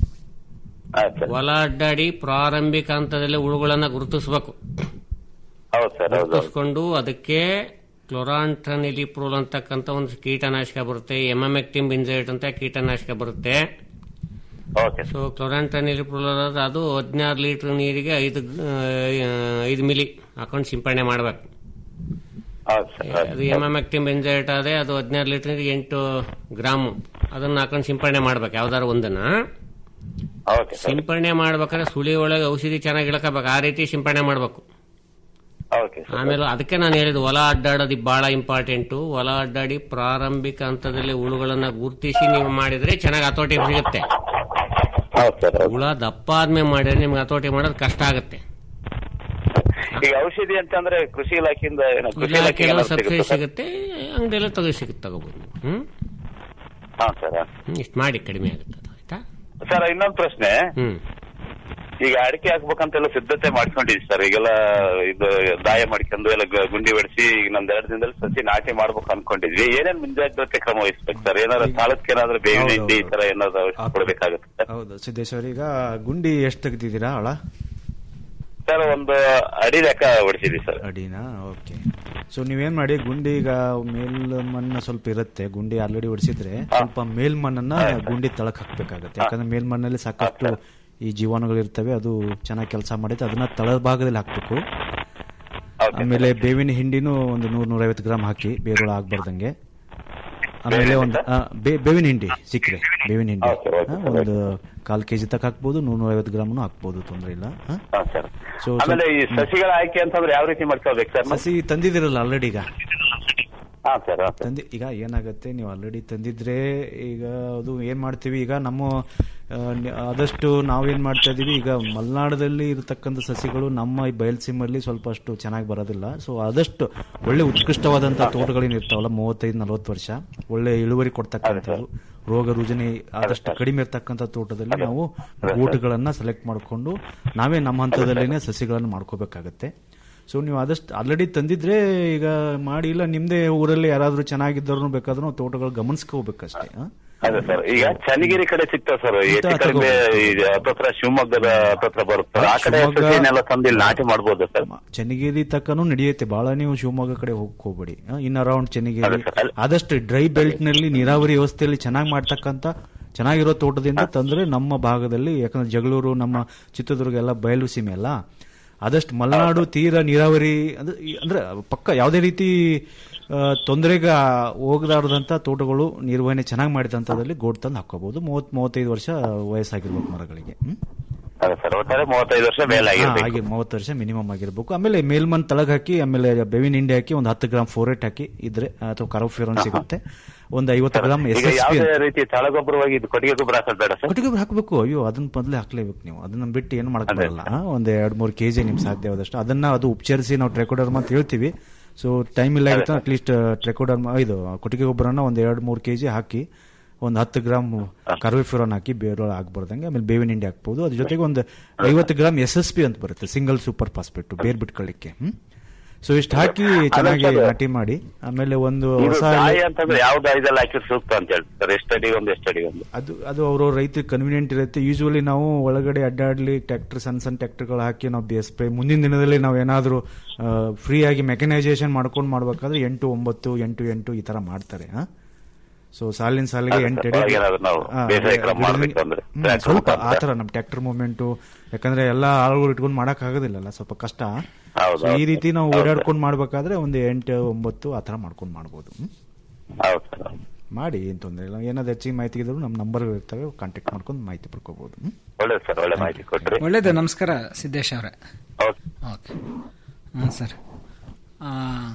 ಹೊಲ ಅಡ್ಡಾಡಿ ಪ್ರಾರಂಭಿಕ ಹಂತದಲ್ಲಿ ಹುಳುಗಳನ್ನ ಗುರುತಿಸ್ಬೇಕು ಹೌದು ಸರ್ ಹೌದು ಗುರುತಿಸ್ಕೊಂಡು ಅದಕ್ಕೆ ಕ್ಲೊರಾಂಟ್ರನಿಲಿಪ್ರೋಲ್ ಅಂತಕ್ಕಂಥ ಒಂದು ಕೀಟನಾಶಕ ಬರುತ್ತೆ ಎಮಮೆಕ್ಟಿನ್ ಬಿಂಜೈಟ್ ಅಂತ ಕೀಟನಾಶಕ ಬರುತ್ತೆ ಓಕೆ ಸೊ ಕ್ಲೊರಾಂಟ್ರನಿಲಿಪ್ರೋಲ್ ಅದು ಹದಿನಾರು ಲೀಟರ್ ನೀರಿಗೆ ಐದು ಆ, ಐದು ಮಿಲಿ ಹಾಕೊಂಡು ಸಿಂಪಡಣೆ ಮಾಡ್ಬೇಕು ಹೌದು ಸರ್ ಅದು ಎಮಮೆಕ್ಟಿನ್ ಬೆಂಜೈಟ್ ಅದೇ ಅದು ಹದಿನಾರು ಲೀಟರ್ ಎಂಟು ಗ್ರಾಮು ಅದನ್ನ ಹಾಕೊಂಡು ಸಿಂಪಡಣೆ ಮಾಡ್ಬೇಕು ಯಾವ್ದಾರು ಒಂದನ್ನ ಓಕೆ ಸರ್ ಸಿಂಪಡಣೆ ಮಾಡ್ಬೇಕಾದ್ರೆ ಸುಳಿ ಒಳಗೆ ಔಷಧಿ ಚೆನ್ನಾಗಿ ಇಳ್ಕೋಬೇಕು ಆ ರೀತಿ ಸಿಂಪಡಣೆ ಮಾಡ್ಬೇಕು ಓಕೆ ಆಮೇಲೆ ಅದಕ್ಕೆ ನಾನು ಹೇಳಿದ್ದು ಹೊಲ ಅಡ್ಡಾಡೋದು ಬಹಳ ಇಂಪಾರ್ಟೆಂಟು ಹೊಲ ಅಡ್ಡಾಡಿ ಪ್ರಾರಂಭಿಕ ಹಂತದಲ್ಲಿ ಹುಳುಗಳನ್ನ ಗುರುತಿಸಿ ನೀವು ಮಾಡಿದ್ರೆ ಚೆನ್ನಾಗಿ ಹತೋಟಿ ಸಿಗುತ್ತೆ ಹೌದು ಸರ್ ಹುಳ ದಪ್ಪ ಆದ್ಮೇಲೆ ಮಾಡಿದ್ರೆ ನಿಮ್ಗೆ ಹತೋಟಿ ಮಾಡೋದು ಕಷ್ಟ ಆಗುತ್ತೆ ಈಗ ಔಷಧಿ ಅಂತಂದ್ರೆ ಕೃಷಿ ಇಲಾಖೆಯಿಂದ ಏನು ಕೃಷಿ ಇಲಾಖೆ ಇಲಾಖೆಗೆ ಏನಾದ್ರು ಸಬ್ಸಿಡಿ ಸಿಗುತ್ತಾ ಸರ್? ಸಿಗುತ್ತೆ ಅಂಗಡಿಯೆಲ್ಲ ತಗೋ ಸಿಗುತ್ತೆ ತಗೋಬಹುದು ನೀವು ಹ್ಮ್ ಹಾ ಸರ್ ಇಷ್ಟು ಮಾಡಿ ಕಡಿಮೆ ಆಗುತ್ತೆ ಅದು ಆಯ್ತಾ ಸರ್ ಇನ್ನೊಂದು ಪ್ರಶ್ನೆ ಹ್ಮ್ ಈಗ ಅಡಿಕೆ ಹಾಕ್ಬೇಕಂತೆಲ್ಲ ಸಿದ್ಧತೆ ಮಾಡ್ಕೊಂಡಿದ್ವಿ ಸರ್ ಈಗೆಲ್ಲ ಇದು ದಾಯ ಮಾಡ್ಕೊಂಡು ಎಲ್ಲ ಗ- ಗುಂಡಿ ಹೊಡಿಸಿ ಈಗ ನಮ್ದು ಎರಡು ದಿನದಲ್ಲಿ ಸಸಿ ನಾಟಿ ಮಾಡ್ಬೇಕು ಅನ್ಕೊಂಡಿದ್ವಿ ಏನೇನ್ ಮುಂಜಾಗ್ರತೆ ಕ್ರಮ ವಹಿಸ್ಬೇಕು ಸರ್ ಏನಾದ್ರು ಸಾಲಕ್ಕೆ ಏನಾದ್ರು ಬೇವಿನ ಹಿಂಡಿ ಈ ತರ ಏನಾದ್ರು ಕೊಡ್ಬೇಕಾಗುತ್ತೆ ಸರ್ ಹೌದು ಸಿದ್ದೇಶ್ವರ ಈಗ ಗುಂಡಿ ಎಷ್ಟು ತೆಗ್ದಿದ್ದೀರಾ ಅಳ ಸರ್ ಒಂದು ಅಡಿ ಲೆಕ್ಕ ಹೊಡಿಸಿದ್ವಿ ಸರ್ ಅಡಿನಾ ಓಕೆ ಸೊ ನೀವೇನ್ ಮಾಡಿ ಗುಂಡಿ ಈಗ ಮೇಲ್ ಮಣ್ಣು ಸ್ವಲ್ಪ ಇರುತ್ತೆ ಗುಂಡಿ ಆಲ್ರೆಡಿ ಹೊಡಿಸಿದ್ರೆ ಸ್ವಲ್ಪ ಮೇಲ್ ಮಣ್ಣನ್ನ ಗುಂಡಿ ತಳಕ್ ಹಾಕ್ಬೇಕಾಗತ್ತೆ ಯಾಕಂದ್ರೆ ಮೇಲ್ ಮಣ್ಣಲ್ಲಿ ಸಾಕಷ್ಟು ಈ ಜೀವಾಣುಗಳು ಇರ್ತವೆ ಅದು ಚೆನ್ನಾಗಿ ಕೆಲಸ ಮಾಡುತ್ತೆ ಅದನ್ನ ತಳದ ಭಾಗದಲ್ಲಿ ಹಾಕ್ಬೇಕು ಆಮೇಲೆ ಬೇವಿನ ಹಿಂಡಿನೂ ಒಂದು ನೂರ್ ನೂರೈವತ್ತು ಗ್ರಾಮ್ ಹಾಕಿ ಬೇರುಳ ಆಗ್ಬಾರ್ದಂಗೆ ಆಮೇಲೆ ಒಂದು ಆ, ಬೇ- ಬೇವಿನ ಹಿಂಡಿ ಸಿಕ್ಕರೆ ಬೇವಿನ ಹಿಂಡಿ ಆ, ಒಂದು ಕಾಲ್ ಕೆಜಿ ತಕ್ಕ ಹಾಕ್ಬೋದು ನೂರ ನೂರೈವತ್ತು ಗ್ರಾಮ್ನು ಹಾಕ್ಬೋದು ತೊಂದರೆ ಇಲ್ಲ ಆ? ಸೊ ಆಮೇಲೆ ಈ ಸಸಿಗಳ ಆಯ್ಕೆ ಅಂತಂದ್ರೆ ಯಾವ ರೀತಿ ಮಾಡ್ಕೋಬೇಕು ಸರ್ ಸಸಿ ತಂದಿದಿರಲ್ಲ ಆಲ್ರೆಡಿ ಈಗ ಹಾ ಸರ್ ತಂದಿ ಈಗ ಏನಾಗುತ್ತೆ ನೀವು ಆಲ್ರೆಡಿ ತಂದಿದ್ರೆ ಈಗ ಅದು ಏನ್ ಮಾಡ್ತೀವಿ ಈಗ ನಮ್ಮ ಆ, ನ- ಆದಷ್ಟು ನಾವೇನ್ ಮಾಡ್ತಾ ಇದೀವಿ ಈಗ ಮಲೆನಾಡದಲ್ಲಿ ಇರತಕ್ಕಂಥ ಸಸಿಗಳು ನಮ್ಮ ಈ ಬಯಲ್ಸೀಮಲ್ಲಿ ಸ್ವಲ್ಪ ಅಷ್ಟು ಚೆನ್ನಾಗಿ ಬರೋದಿಲ್ಲ ಸೊ ಆದಷ್ಟು ಒಳ್ಳೆ ಉತ್ಕೃಷ್ಟವಾದಂಥ ತೋಟಗಳೇನು ಇರ್ತಾವಲ್ಲ ಮೂವತ್ತೈದು ನಲವತ್ತು ವರ್ಷ ಒಳ್ಳೆ ಇಳುವರಿ ಕೊಡ್ತಕ್ಕಂಥದ್ದು ರೋಗ ರುಜಿನ ಆದಷ್ಟು ಕಡಿಮೆ ಇರ್ತಕ್ಕಂಥ ತೋಟದಲ್ಲಿ ನಾವು ಗೋಟುಗಳನ್ನ ಸೆಲೆಕ್ಟ್ ಮಾಡಿಕೊಂಡು ನಾವೇ ನಮ್ಮ ಹಂತದಲ್ಲಿನೇ ಸಸಿಗಳನ್ನು ಮಾಡ್ಕೋಬೇಕಾಗತ್ತೆ ಸೊ ನೀವು ಆದಷ್ಟು ಆಲ್ರೆಡಿ ತಂದಿದ್ರೆ ಈಗ ಮಾಡಿ ಇಲ್ಲ ನಿಮ್ದೇ ಊರಲ್ಲಿ ಯಾರಾದ್ರೂ ಚೆನ್ನಾಗಿದ್ದವ್ರು ಬೇಕಾದ್ರೂ ತೋಟಗಳು ಗಮನಿಸ್ಕೋಬೇಕಷ್ಟೇ ಆ? ಅದೇ ಸರ್ ಈಗ ಚನ್ನಗಿರಿ ಕಡೆ ಸಿಗ್ತಾವ ಸರ್ ಹೆಚ್ಚು ಕಡಿಮೆ ಇದು ಹತ್ತತ್ರ ಶಿವಮೊಗ್ಗದ ಹತ್ತತ್ರ ಬರುತ್ತೆ ಆ ಕಡೆ ಶಿವಮೊಗ್ಗ- ಸಸಿನೆಲ್ಲ ತಂದು ಇಲ್ಲಿ ನಾಟಿ ಮಾಡ್ಬೋದು ಸರ್ ಚನ್ನಗಿರಿ ತಕ್ಕನೂ ನಡೆಯುತ್ತೆ ಬಹಳ ನೀವು ಶಿವಮೊಗ್ಗ ಕಡೆ ಹೋಗಕ್ ಹೋಗ್ಬೇಡಿ ಇನ್ ಅರೌಂಡ್ ಚನ್ನಗಿರಿ ಆದಷ್ಟು ಡ್ರೈ ಬೆಲ್ಟ್ ನಲ್ಲಿ ನೀರಾವರಿ ವ್ಯವಸ್ಥೆಯಲ್ಲಿ ಚೆನ್ನಾಗಿ ಮಾಡ್ತಕ್ಕಂತ ಚೆನ್ನಾಗಿರೋ ತೋಟದಿಂದ ತಂದ್ರೆ ನಮ್ಮ ಭಾಗದಲ್ಲಿ ಯಾಕಂದ್ರೆ ಜಗಳೂರು ನಮ್ಮ ಚಿತ್ರದುರ್ಗ ಎಲ್ಲ ಬಯಲು ಸೀಮೆ ಅಲ್ಲ ಆದಷ್ಟು ಮಲೆನಾಡು ತೀರ ನೀರಾವರಿ ಅಂದ್ರೆ ಈ- ಅಂದ್ರೆ ಪಕ್ಕ ಯಾವುದೇ ರೀತಿ ತೊಂದರೆಗೆ ಹೋಗದಾರದಂತ ತೋಟಗಳು ನಿರ್ವಹಣೆ ಚೆನ್ನಾಗಿ ಮಾಡಿದಂಥದ್ದಲ್ಲಿ ಗೋಡ್ ತಂದು ಹಾಕೋಬಹುದು ಮೂವತ್ ಮೂವತ್ತೈದು ವರ್ಷ ವಯಸ್ಸಾಗಿರ್ಬೇಕು ಮರಗಳಿಗೆ ಹ್ಮ್? ಅದೇ ಸರ್ ಒಟ್ಟಾರೆ ಮೂವತ್ತೈದು ವರ್ಷ ಮೇಲೆ ಹಾ, ಆಗಿರ್ಬೇಕು ಹಾಗೆ ಮೂವತ್ತು ವರ್ಷ ಮಿನಿಮಮ್ ಆಗಿರ್ಬೇಕು ಆಮೇಲೆ ಮೇಲ್ಮನ್ ತಳಗ್ ಹಾಕಿ ಆಮೇಲೆ ಬೇವಿನ ಹಿಂಡಿ ಹಾಕಿ ಒಂದು ಹತ್ತು ಗ್ರಾಮ್ ಫೋರೇಟ್ ಹಾಕಿ ಇದ್ರೆ ಅಥವಾ ಕರೋಫಿರೋನ್ ಸಿಗುತ್ತೆ ಒಂದು ಐವತ್ತು ಗ್ರಾಮ್ ಎಸ್ ಈಗ ಎಸ್ ಪಿ ಯಾವುದೇ ರೀತಿ ತಳಗೊಬ್ಬರವಾಗಿ ಇದು ಕೊಟ್ಟಿಗೆ ಗೊಬ್ಬರ ಹಾಕೋದು ಬೇಡ ಸರ್ ಕೊಟ್ಟಿಗೆ ಗೊಬ್ಬರ ಹಾಕಬೇಕು ಅಯ್ಯೋ ಅದನ್ನ ಮೊದಲೇ ಹಾಕ್ಲೇಬೇಕು ನೀವು ಅದನ್ನ ಬಿಟ್ಟು ಏನು ಮಾಡಕ್ ಬರಲ್ಲ ಆ, ಒಂದ್ ಎರಡ್ ಮೂರು ಕೆಜಿ ನಿಮ್ ಸಾಧ್ಯವಾದಷ್ಟು ಅದನ್ನ ಅದು ಉಪಚರಿಸಿ ನಾವು ಟ್ರೆಕೋಡರ್ಮ ಅಂತ ಹೇಳ್ತೀವಿ ಸೊ ಟೈಮ್ ಇಲ್ಲ ಆಗಿತ್ತು ಅಟ್ಲೀಸ್ಟ್ ಟ್ರೆಕೋಡರ್ಮ ಇದು ಕೊಟ್ಟಿಗೆ ಗೊಬ್ಬರನ ಒಂದ್ ಎರಡ್ ಮೂರು ಕೆಜಿ ಹಾಕಿ ಒಂದು ಹತ್ತು ಗ್ರಾಮ್ ಕರ್ವೆಫಿರೋನ್ ಹಾಕಿ ಬೇರೆ ಆಗ್ಬಾರ್ದಂಗೆ ಆಮೇಲೆ ಬೇವಿನ ಹಿಂಡಿ ಹಾಕ್ಬೋದು ಅದ್ರ ಜೊತೆಗೆ ಒಂದು ಐವತ್ತು ಗ್ರಾಮ್ ಎಸ್ ಎಸ್ ಪಿ ಅಂತ ಬರುತ್ತೆ ಸಿಂಗಲ್ ಸೂಪರ್ ಫಾಸ್ಫೇಟ್ ಬೇರ್ ಬಿಟ್ಕೊಳ್ಳಿಕ್ಕೆ ಹ್ಮ್ ಸೊ ಇಷ್ಟು ಹಾಕಿ ಚೆನ್ನಾಗಿ ಸರ್. ನಾಟಿ ಮಾಡಿ ಆಮೇಲೆ ಒಂದು ಇದು ಹೊಸ ದಾಯಿ ಅಂತಂದ್ರೆ ಯಾವ ದಾಯದಲ್ಲಿ ಹಾಕಿದ್ರೆ ಸೂಕ್ತ ಅಂತ ಹೇಳ್ತಾರೆ ಎಷ್ಟು ಅಡಿ ಒಂದು ಎಷ್ಟು ಅಡಿ ಒಂದು ಅದು ಅದು ಅವರು ರೈತರಿಗೆ ಕನ್ವಿನಿಯಂಟ್ ಇರುತ್ತೆ ಯೂಶುವಲಿ ನಾವು ಒಳಗಡೆ ಅಡ್ಡಾಡ್ಲಿ ಟ್ರ್ಯಾಕ್ಟರ್ ಸಣ್ಣ ಸಣ್ಣ ಟ್ರ್ಯಾಕ್ಟರ್ಗಳು ಹಾಕಿ ನಾವು ಸ್ಪ್ರೇ ಮುಂದಿನ ದಿನದಲ್ಲಿ ನಾವು ಏನಾದರೂ ಫ್ರೀ ಆಗಿ ಮೆಕನೈಸೇಷನ್ ಮಾಡ್ಕೊಂಡು ಮಾಡ್ಬೇಕಾದ್ರೆ ಎಂಟು ಒಂಬತ್ತು ಎಂಟು ಎಂಟು ಈ ತರ ಮಾಡ್ತಾರೆ ಸೊ ಸಾಲಿನ ಸಾಲಿಗೆ ಅದೇ ಎಂಟು ಸರ್, ಅಡಿ ಹಾಗೇನಾದ್ರು ನಾವು ಹಾ, ಬೇಸಾಯ ಕ್ರಮ ಗಿಡದ- ಮಾಡ್ಬೇಕು ಅಂದ್ರೆ ಹ್ಮ್, ಟ್ರ್ಯಾಕ್ಟರ್ ಸ್ವಲ್ಪ ಮುಖಾಂತರ. ಆ ತರ ನಮ್ಮ ಟ್ರ್ಯಾಕ್ಟರ್ ಮೂವ್ಮೆಂಟು ಯಾಕಂದ್ರೆ ಎಲ್ಲಾ ಆಳುಗಳು ಇಟ್ಕೊಂಡು ಮಾಡಕ್ ಆಗೋದಿಲ್ಲಲ್ಲ ಸ್ವಲ್ಪ ಕಷ್ಟ ಹೌದು, So, ಈ ಹೌದು. ರೀತಿ ನಾವು ಹೌದು. ಓಡಾಡ್ಕೊಂಡು ಮಾಡ್ಬೇಕಾದ್ರೆ ಒಂದು ಎಂಟು ಒಂಬತ್ತು ಆ ತರ ಮಾಡ್ಕೊಂಡು ಮಾಡ್ಬೋದು ಹ್ಮ್? ಹೌದು ಸರ್ ಮಾಡಿ ಏನ್ ತೊಂದರೆ ಇಲ್ಲ ಏನಾದ್ರು ಹೆಚ್ಚಿಗೆ ಮಾಹಿತಿ ಇದ್ರು ನಮ್ಮ ನಂಬರ್ ಇರ್ತವೆ ಕಾಂಟ್ಯಾಕ್ಟ್ ಮಾಡ್ಕೊಂಡು ಮಾಹಿತಿ ಪಡ್ಕೋಬಹುದು ಹ್ಮ್? ಒಳ್ಳೇದು ಸರ್ ಒಳ್ಳೆ ಮಾಹಿತಿ ಕೊಟ್ರಿ ಒಳ್ಳೇದು ನಮಸ್ಕಾರ ಸಿದ್ದೇಶ್ ಅವರೇ ಓಕೆ ಓಕೆ ಹಾಂ ಸರ್ ಆ,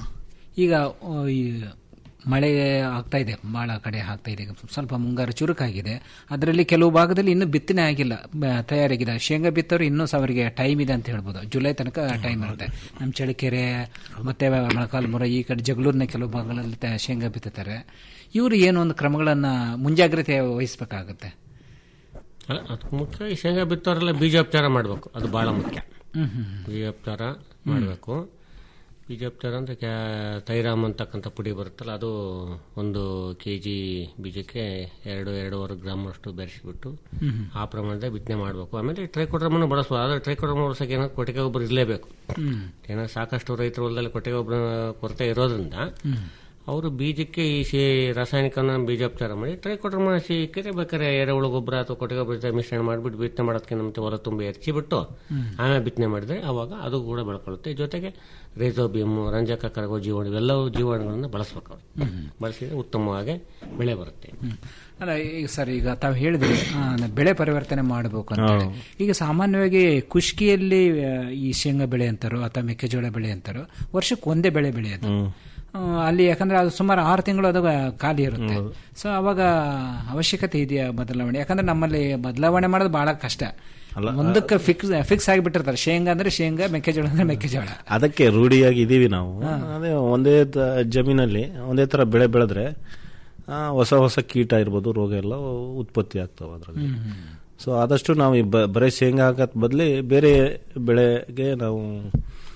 ಈಗ ಆ, ಈ ಮಳೆ ಆಗ್ತಾ ಇದೆ ಭಾಳ ಕಡೆ ಆಗ್ತಾ ಇದೆ ಸ್ವಲ್ಪ ಮುಂಗಾರು ಚುರುಕಾಗಿದೆ ಅದರಲ್ಲಿ ಕೆಲವು ಭಾಗದಲ್ಲಿ ಇನ್ನೂ ಬಿತ್ತನೆ ಆಗಿಲ್ಲ ಬ- ತಯಾರಾಗಿದೆ ಶೇಂಗಾ ಬಿತ್ತವರು ಇನ್ನೂ ಸಹ ಅವರಿಗೆ ಟೈಮ್ ಇದೆ ಅಂತ ಹೇಳ್ಬೋದು ಜುಲೈ ತನಕ ಟೈಮ್ ಇರುತ್ತೆ ನಮ್ಮ ಚಳಿಕೆರೆ ಮತ್ತೆ ಮೊಳಕಾಲ್ಮುರ ಈ ಕಡೆ ಜಗಳೂರಿನ ಕೆಲವು ಭಾಗಗಳಲ್ಲಿ ತ- ಶೇಂಗಾ ಬಿತ್ತುತ್ತಾರೆ ಇವರು ಏನು ಒಂದು ಕ್ರಮಗಳನ್ನು ಮುಂಜಾಗ್ರತೆ ವಹಿಸಬೇಕಾಗುತ್ತೆ ಅಲ್ಲ, ಅದಕ್ಕೆ ಮುಖ್ಯ ಈ ಶೇಂಗಾ ಬಿತ್ತೋರೆಲ್ಲ ಬೀಜೋಪಚಾರ ಮಾಡಬೇಕು ಅದು ಬಹಳ ಮುಖ್ಯ ಹ್ಮ್, ಹ್ಮ್, ಹ್ಮ್. ಬೀಜೋಪಚಾರ ಮಾಡಬೇಕು ಬೀಜೋಪಚಾರ ಅಂದರೆ ಕ್ಯಾ ತೈರಾಮ್ ಅಂತಕ್ಕಂಥ ಪುಡಿ ಬರುತ್ತಲ್ಲ ಅದು ಒಂದು ಕೆ ಜಿ ಬೀಜಕ್ಕೆ ಎರಡು ಎರಡೂವರೆ ಗ್ರಾಮ್ ಅಷ್ಟು ಬೆರೆಸಿಬಿಟ್ಟು ಹ್ಮ್, ಹ್ಮ್. ಆ ಪ್ರಮಾಣದ ಬಿತ್ತನೆ ಮಾಡಬೇಕು ಆಮೇಲೆ ಟ್ರೈಕೋಡ್ರಮನ್ನು ಬಳಸ್ಬೋದು ಆದರೆ ಟ್ರೈಕೋಡ್ರಮ ಬಳಸೋಕೆ ಏನೋ ಕೊಟ್ಟಿಗೆ ಗೊಬ್ಬರ ಇರಲೇಬೇಕು ಹ್ಮ್. ಏನೋ ಸಾಕಷ್ಟು ರೈತರ ಹೊಲದಲ್ಲಿ ಕೊಟ್ಟಿಗೆ ಗೊಬ್ಬರ ಕೊರತೆ ಇರೋದ್ರಿಂದ ಹ್ಮ್. ಅವರು ಬೀಜಕ್ಕೆ ಈ ಸಿ ರಾಸಾಯನಿಕನ ಬೀಜೋಪಚಾರ ಮಾಡಿ ಟ್ರೈಕೋಡ್ರಮ ಸಿಕ್ಕರೆ ಬೇಕಾದ್ರೆ ಎರೆಹುಳು ಗೊಬ್ಬರ ಅಥವಾ ಕೊಟ್ಟಿಗೆ ಗೊಬ್ಬರ ಜೊತೆ ಮಿಶ್ರಣ ಮಾಡಿಬಿಟ್ಟು ಬಿತ್ತನೆ ಮಾಡೋದಕ್ಕೆ ನಮಗೆ ಹೊಲ ತುಂಬ ಎರಚಿಬಿಟ್ಟು ಹ್ಮ್. ಆಮೇಲೆ ಬಿತ್ತನೆ ಮಾಡಿದ್ರೆ ಅವಾಗ ಅದು ಕೂಡ ಬೆಳ್ಕೊಳ್ಳುತ್ತೆ ಜೊತೆಗೆ ರೇಜೋಬಿಯಮ್ ರಂಜಕ ಕರಗೋ ಜೀವಾಣು ಇವೆಲ್ಲವೂ ಜೀವಾಣುಗಳನ್ನು ಬಳಸಬೇಕು ಅವ್ರು ಹ್ಮ್. ಬಳಸಿದ್ರೆ ಉತ್ತಮವಾಗಿ ಬೆಳೆ ಬರುತ್ತೆ ಅಲ್ಲ ಈಗ ಸರ್ ಈಗ ತಾವು ಹೇಳಿದ್ರಿ ಆ, ಬೆಳೆ ಪರಿವರ್ತನೆ ಮಾಡಬೇಕು ಅಂತ ಹೇಳಿ. ಈಗ ಸಾಮಾನ್ಯವಾಗಿ ಕುಷ್ಕಿಯಲ್ಲಿ ಆ, ಈ ಶೇಂಗಾ ಬೆಳೆ ಅಂತಾರೋ ಅಥವಾ ಮೆಕ್ಕೆಜೋಳ ಬೆಳೆ ಅಂತಾರೋ ವರ್ಷಕ್ಕೆ ಒಂದೇ ಬೆಳೆ ಬೆಳೆಯೋದು ಆ, ಅಲ್ಲಿ ಯಾಕಂದ್ರೆ ಅದು ಸುಮಾರು ಆರು ತಿಂಗಳು ಅದು ಖಾಲಿ ಇರುತ್ತೆ ಸೊ ಅವಾಗ ಅವಶ್ಯಕತೆ ಇದೆಯಾ ಬದಲಾವಣೆ ಯಾಕಂದ್ರೆ ನಮ್ಮಲ್ಲಿ ಬದಲಾವಣೆ ಮಾಡೋದು ಬಹಳ ಕಷ್ಟ ಒಂದಕ್ಕೆ ಫಿಕ್ಸ್ ಫಿಕ್ಸ್ ಆಗಿಬಿಟ್ಟಿರ್ತಾರೆ ಶೇಂಗಾ ಅಂದ್ರೆ ಶೇಂಗಾ ಮೆಕ್ಕೆಜೋಳ ಅಂದ್ರೆ ಮೆಕ್ಕೆಜೋಳ ಅದಕ್ಕೆ ರೂಢಿಯಾಗಿ ಇದೀವಿ ನಾವು ಅದೇ ಒಂದೇ ತ- ಜಮೀನಲ್ಲಿ ಒಂದೇ ತರ ಬೆಳೆ ಬೆಳೆದ್ರೆ ಆ, ಹೊಸ ಹೊಸ ಕೀಟ ಇರ್ಬೋದು ರೋಗ ಎಲ್ಲ ಉತ್ಪತ್ತಿ ಆಗ್ತಾವ ಅದ್ರಲ್ಲಿ ಹ್ಮ್, ಹ್ಮ್. ಸೊ ಆದಷ್ಟು ನಾವು ಈ ಬ- ಬರೀ ಶೇಂಗಾ ಹಾಕತ್ ಬದಲಿ ಬೇರೆ ಬೆಳೆಗೆ ನಾವು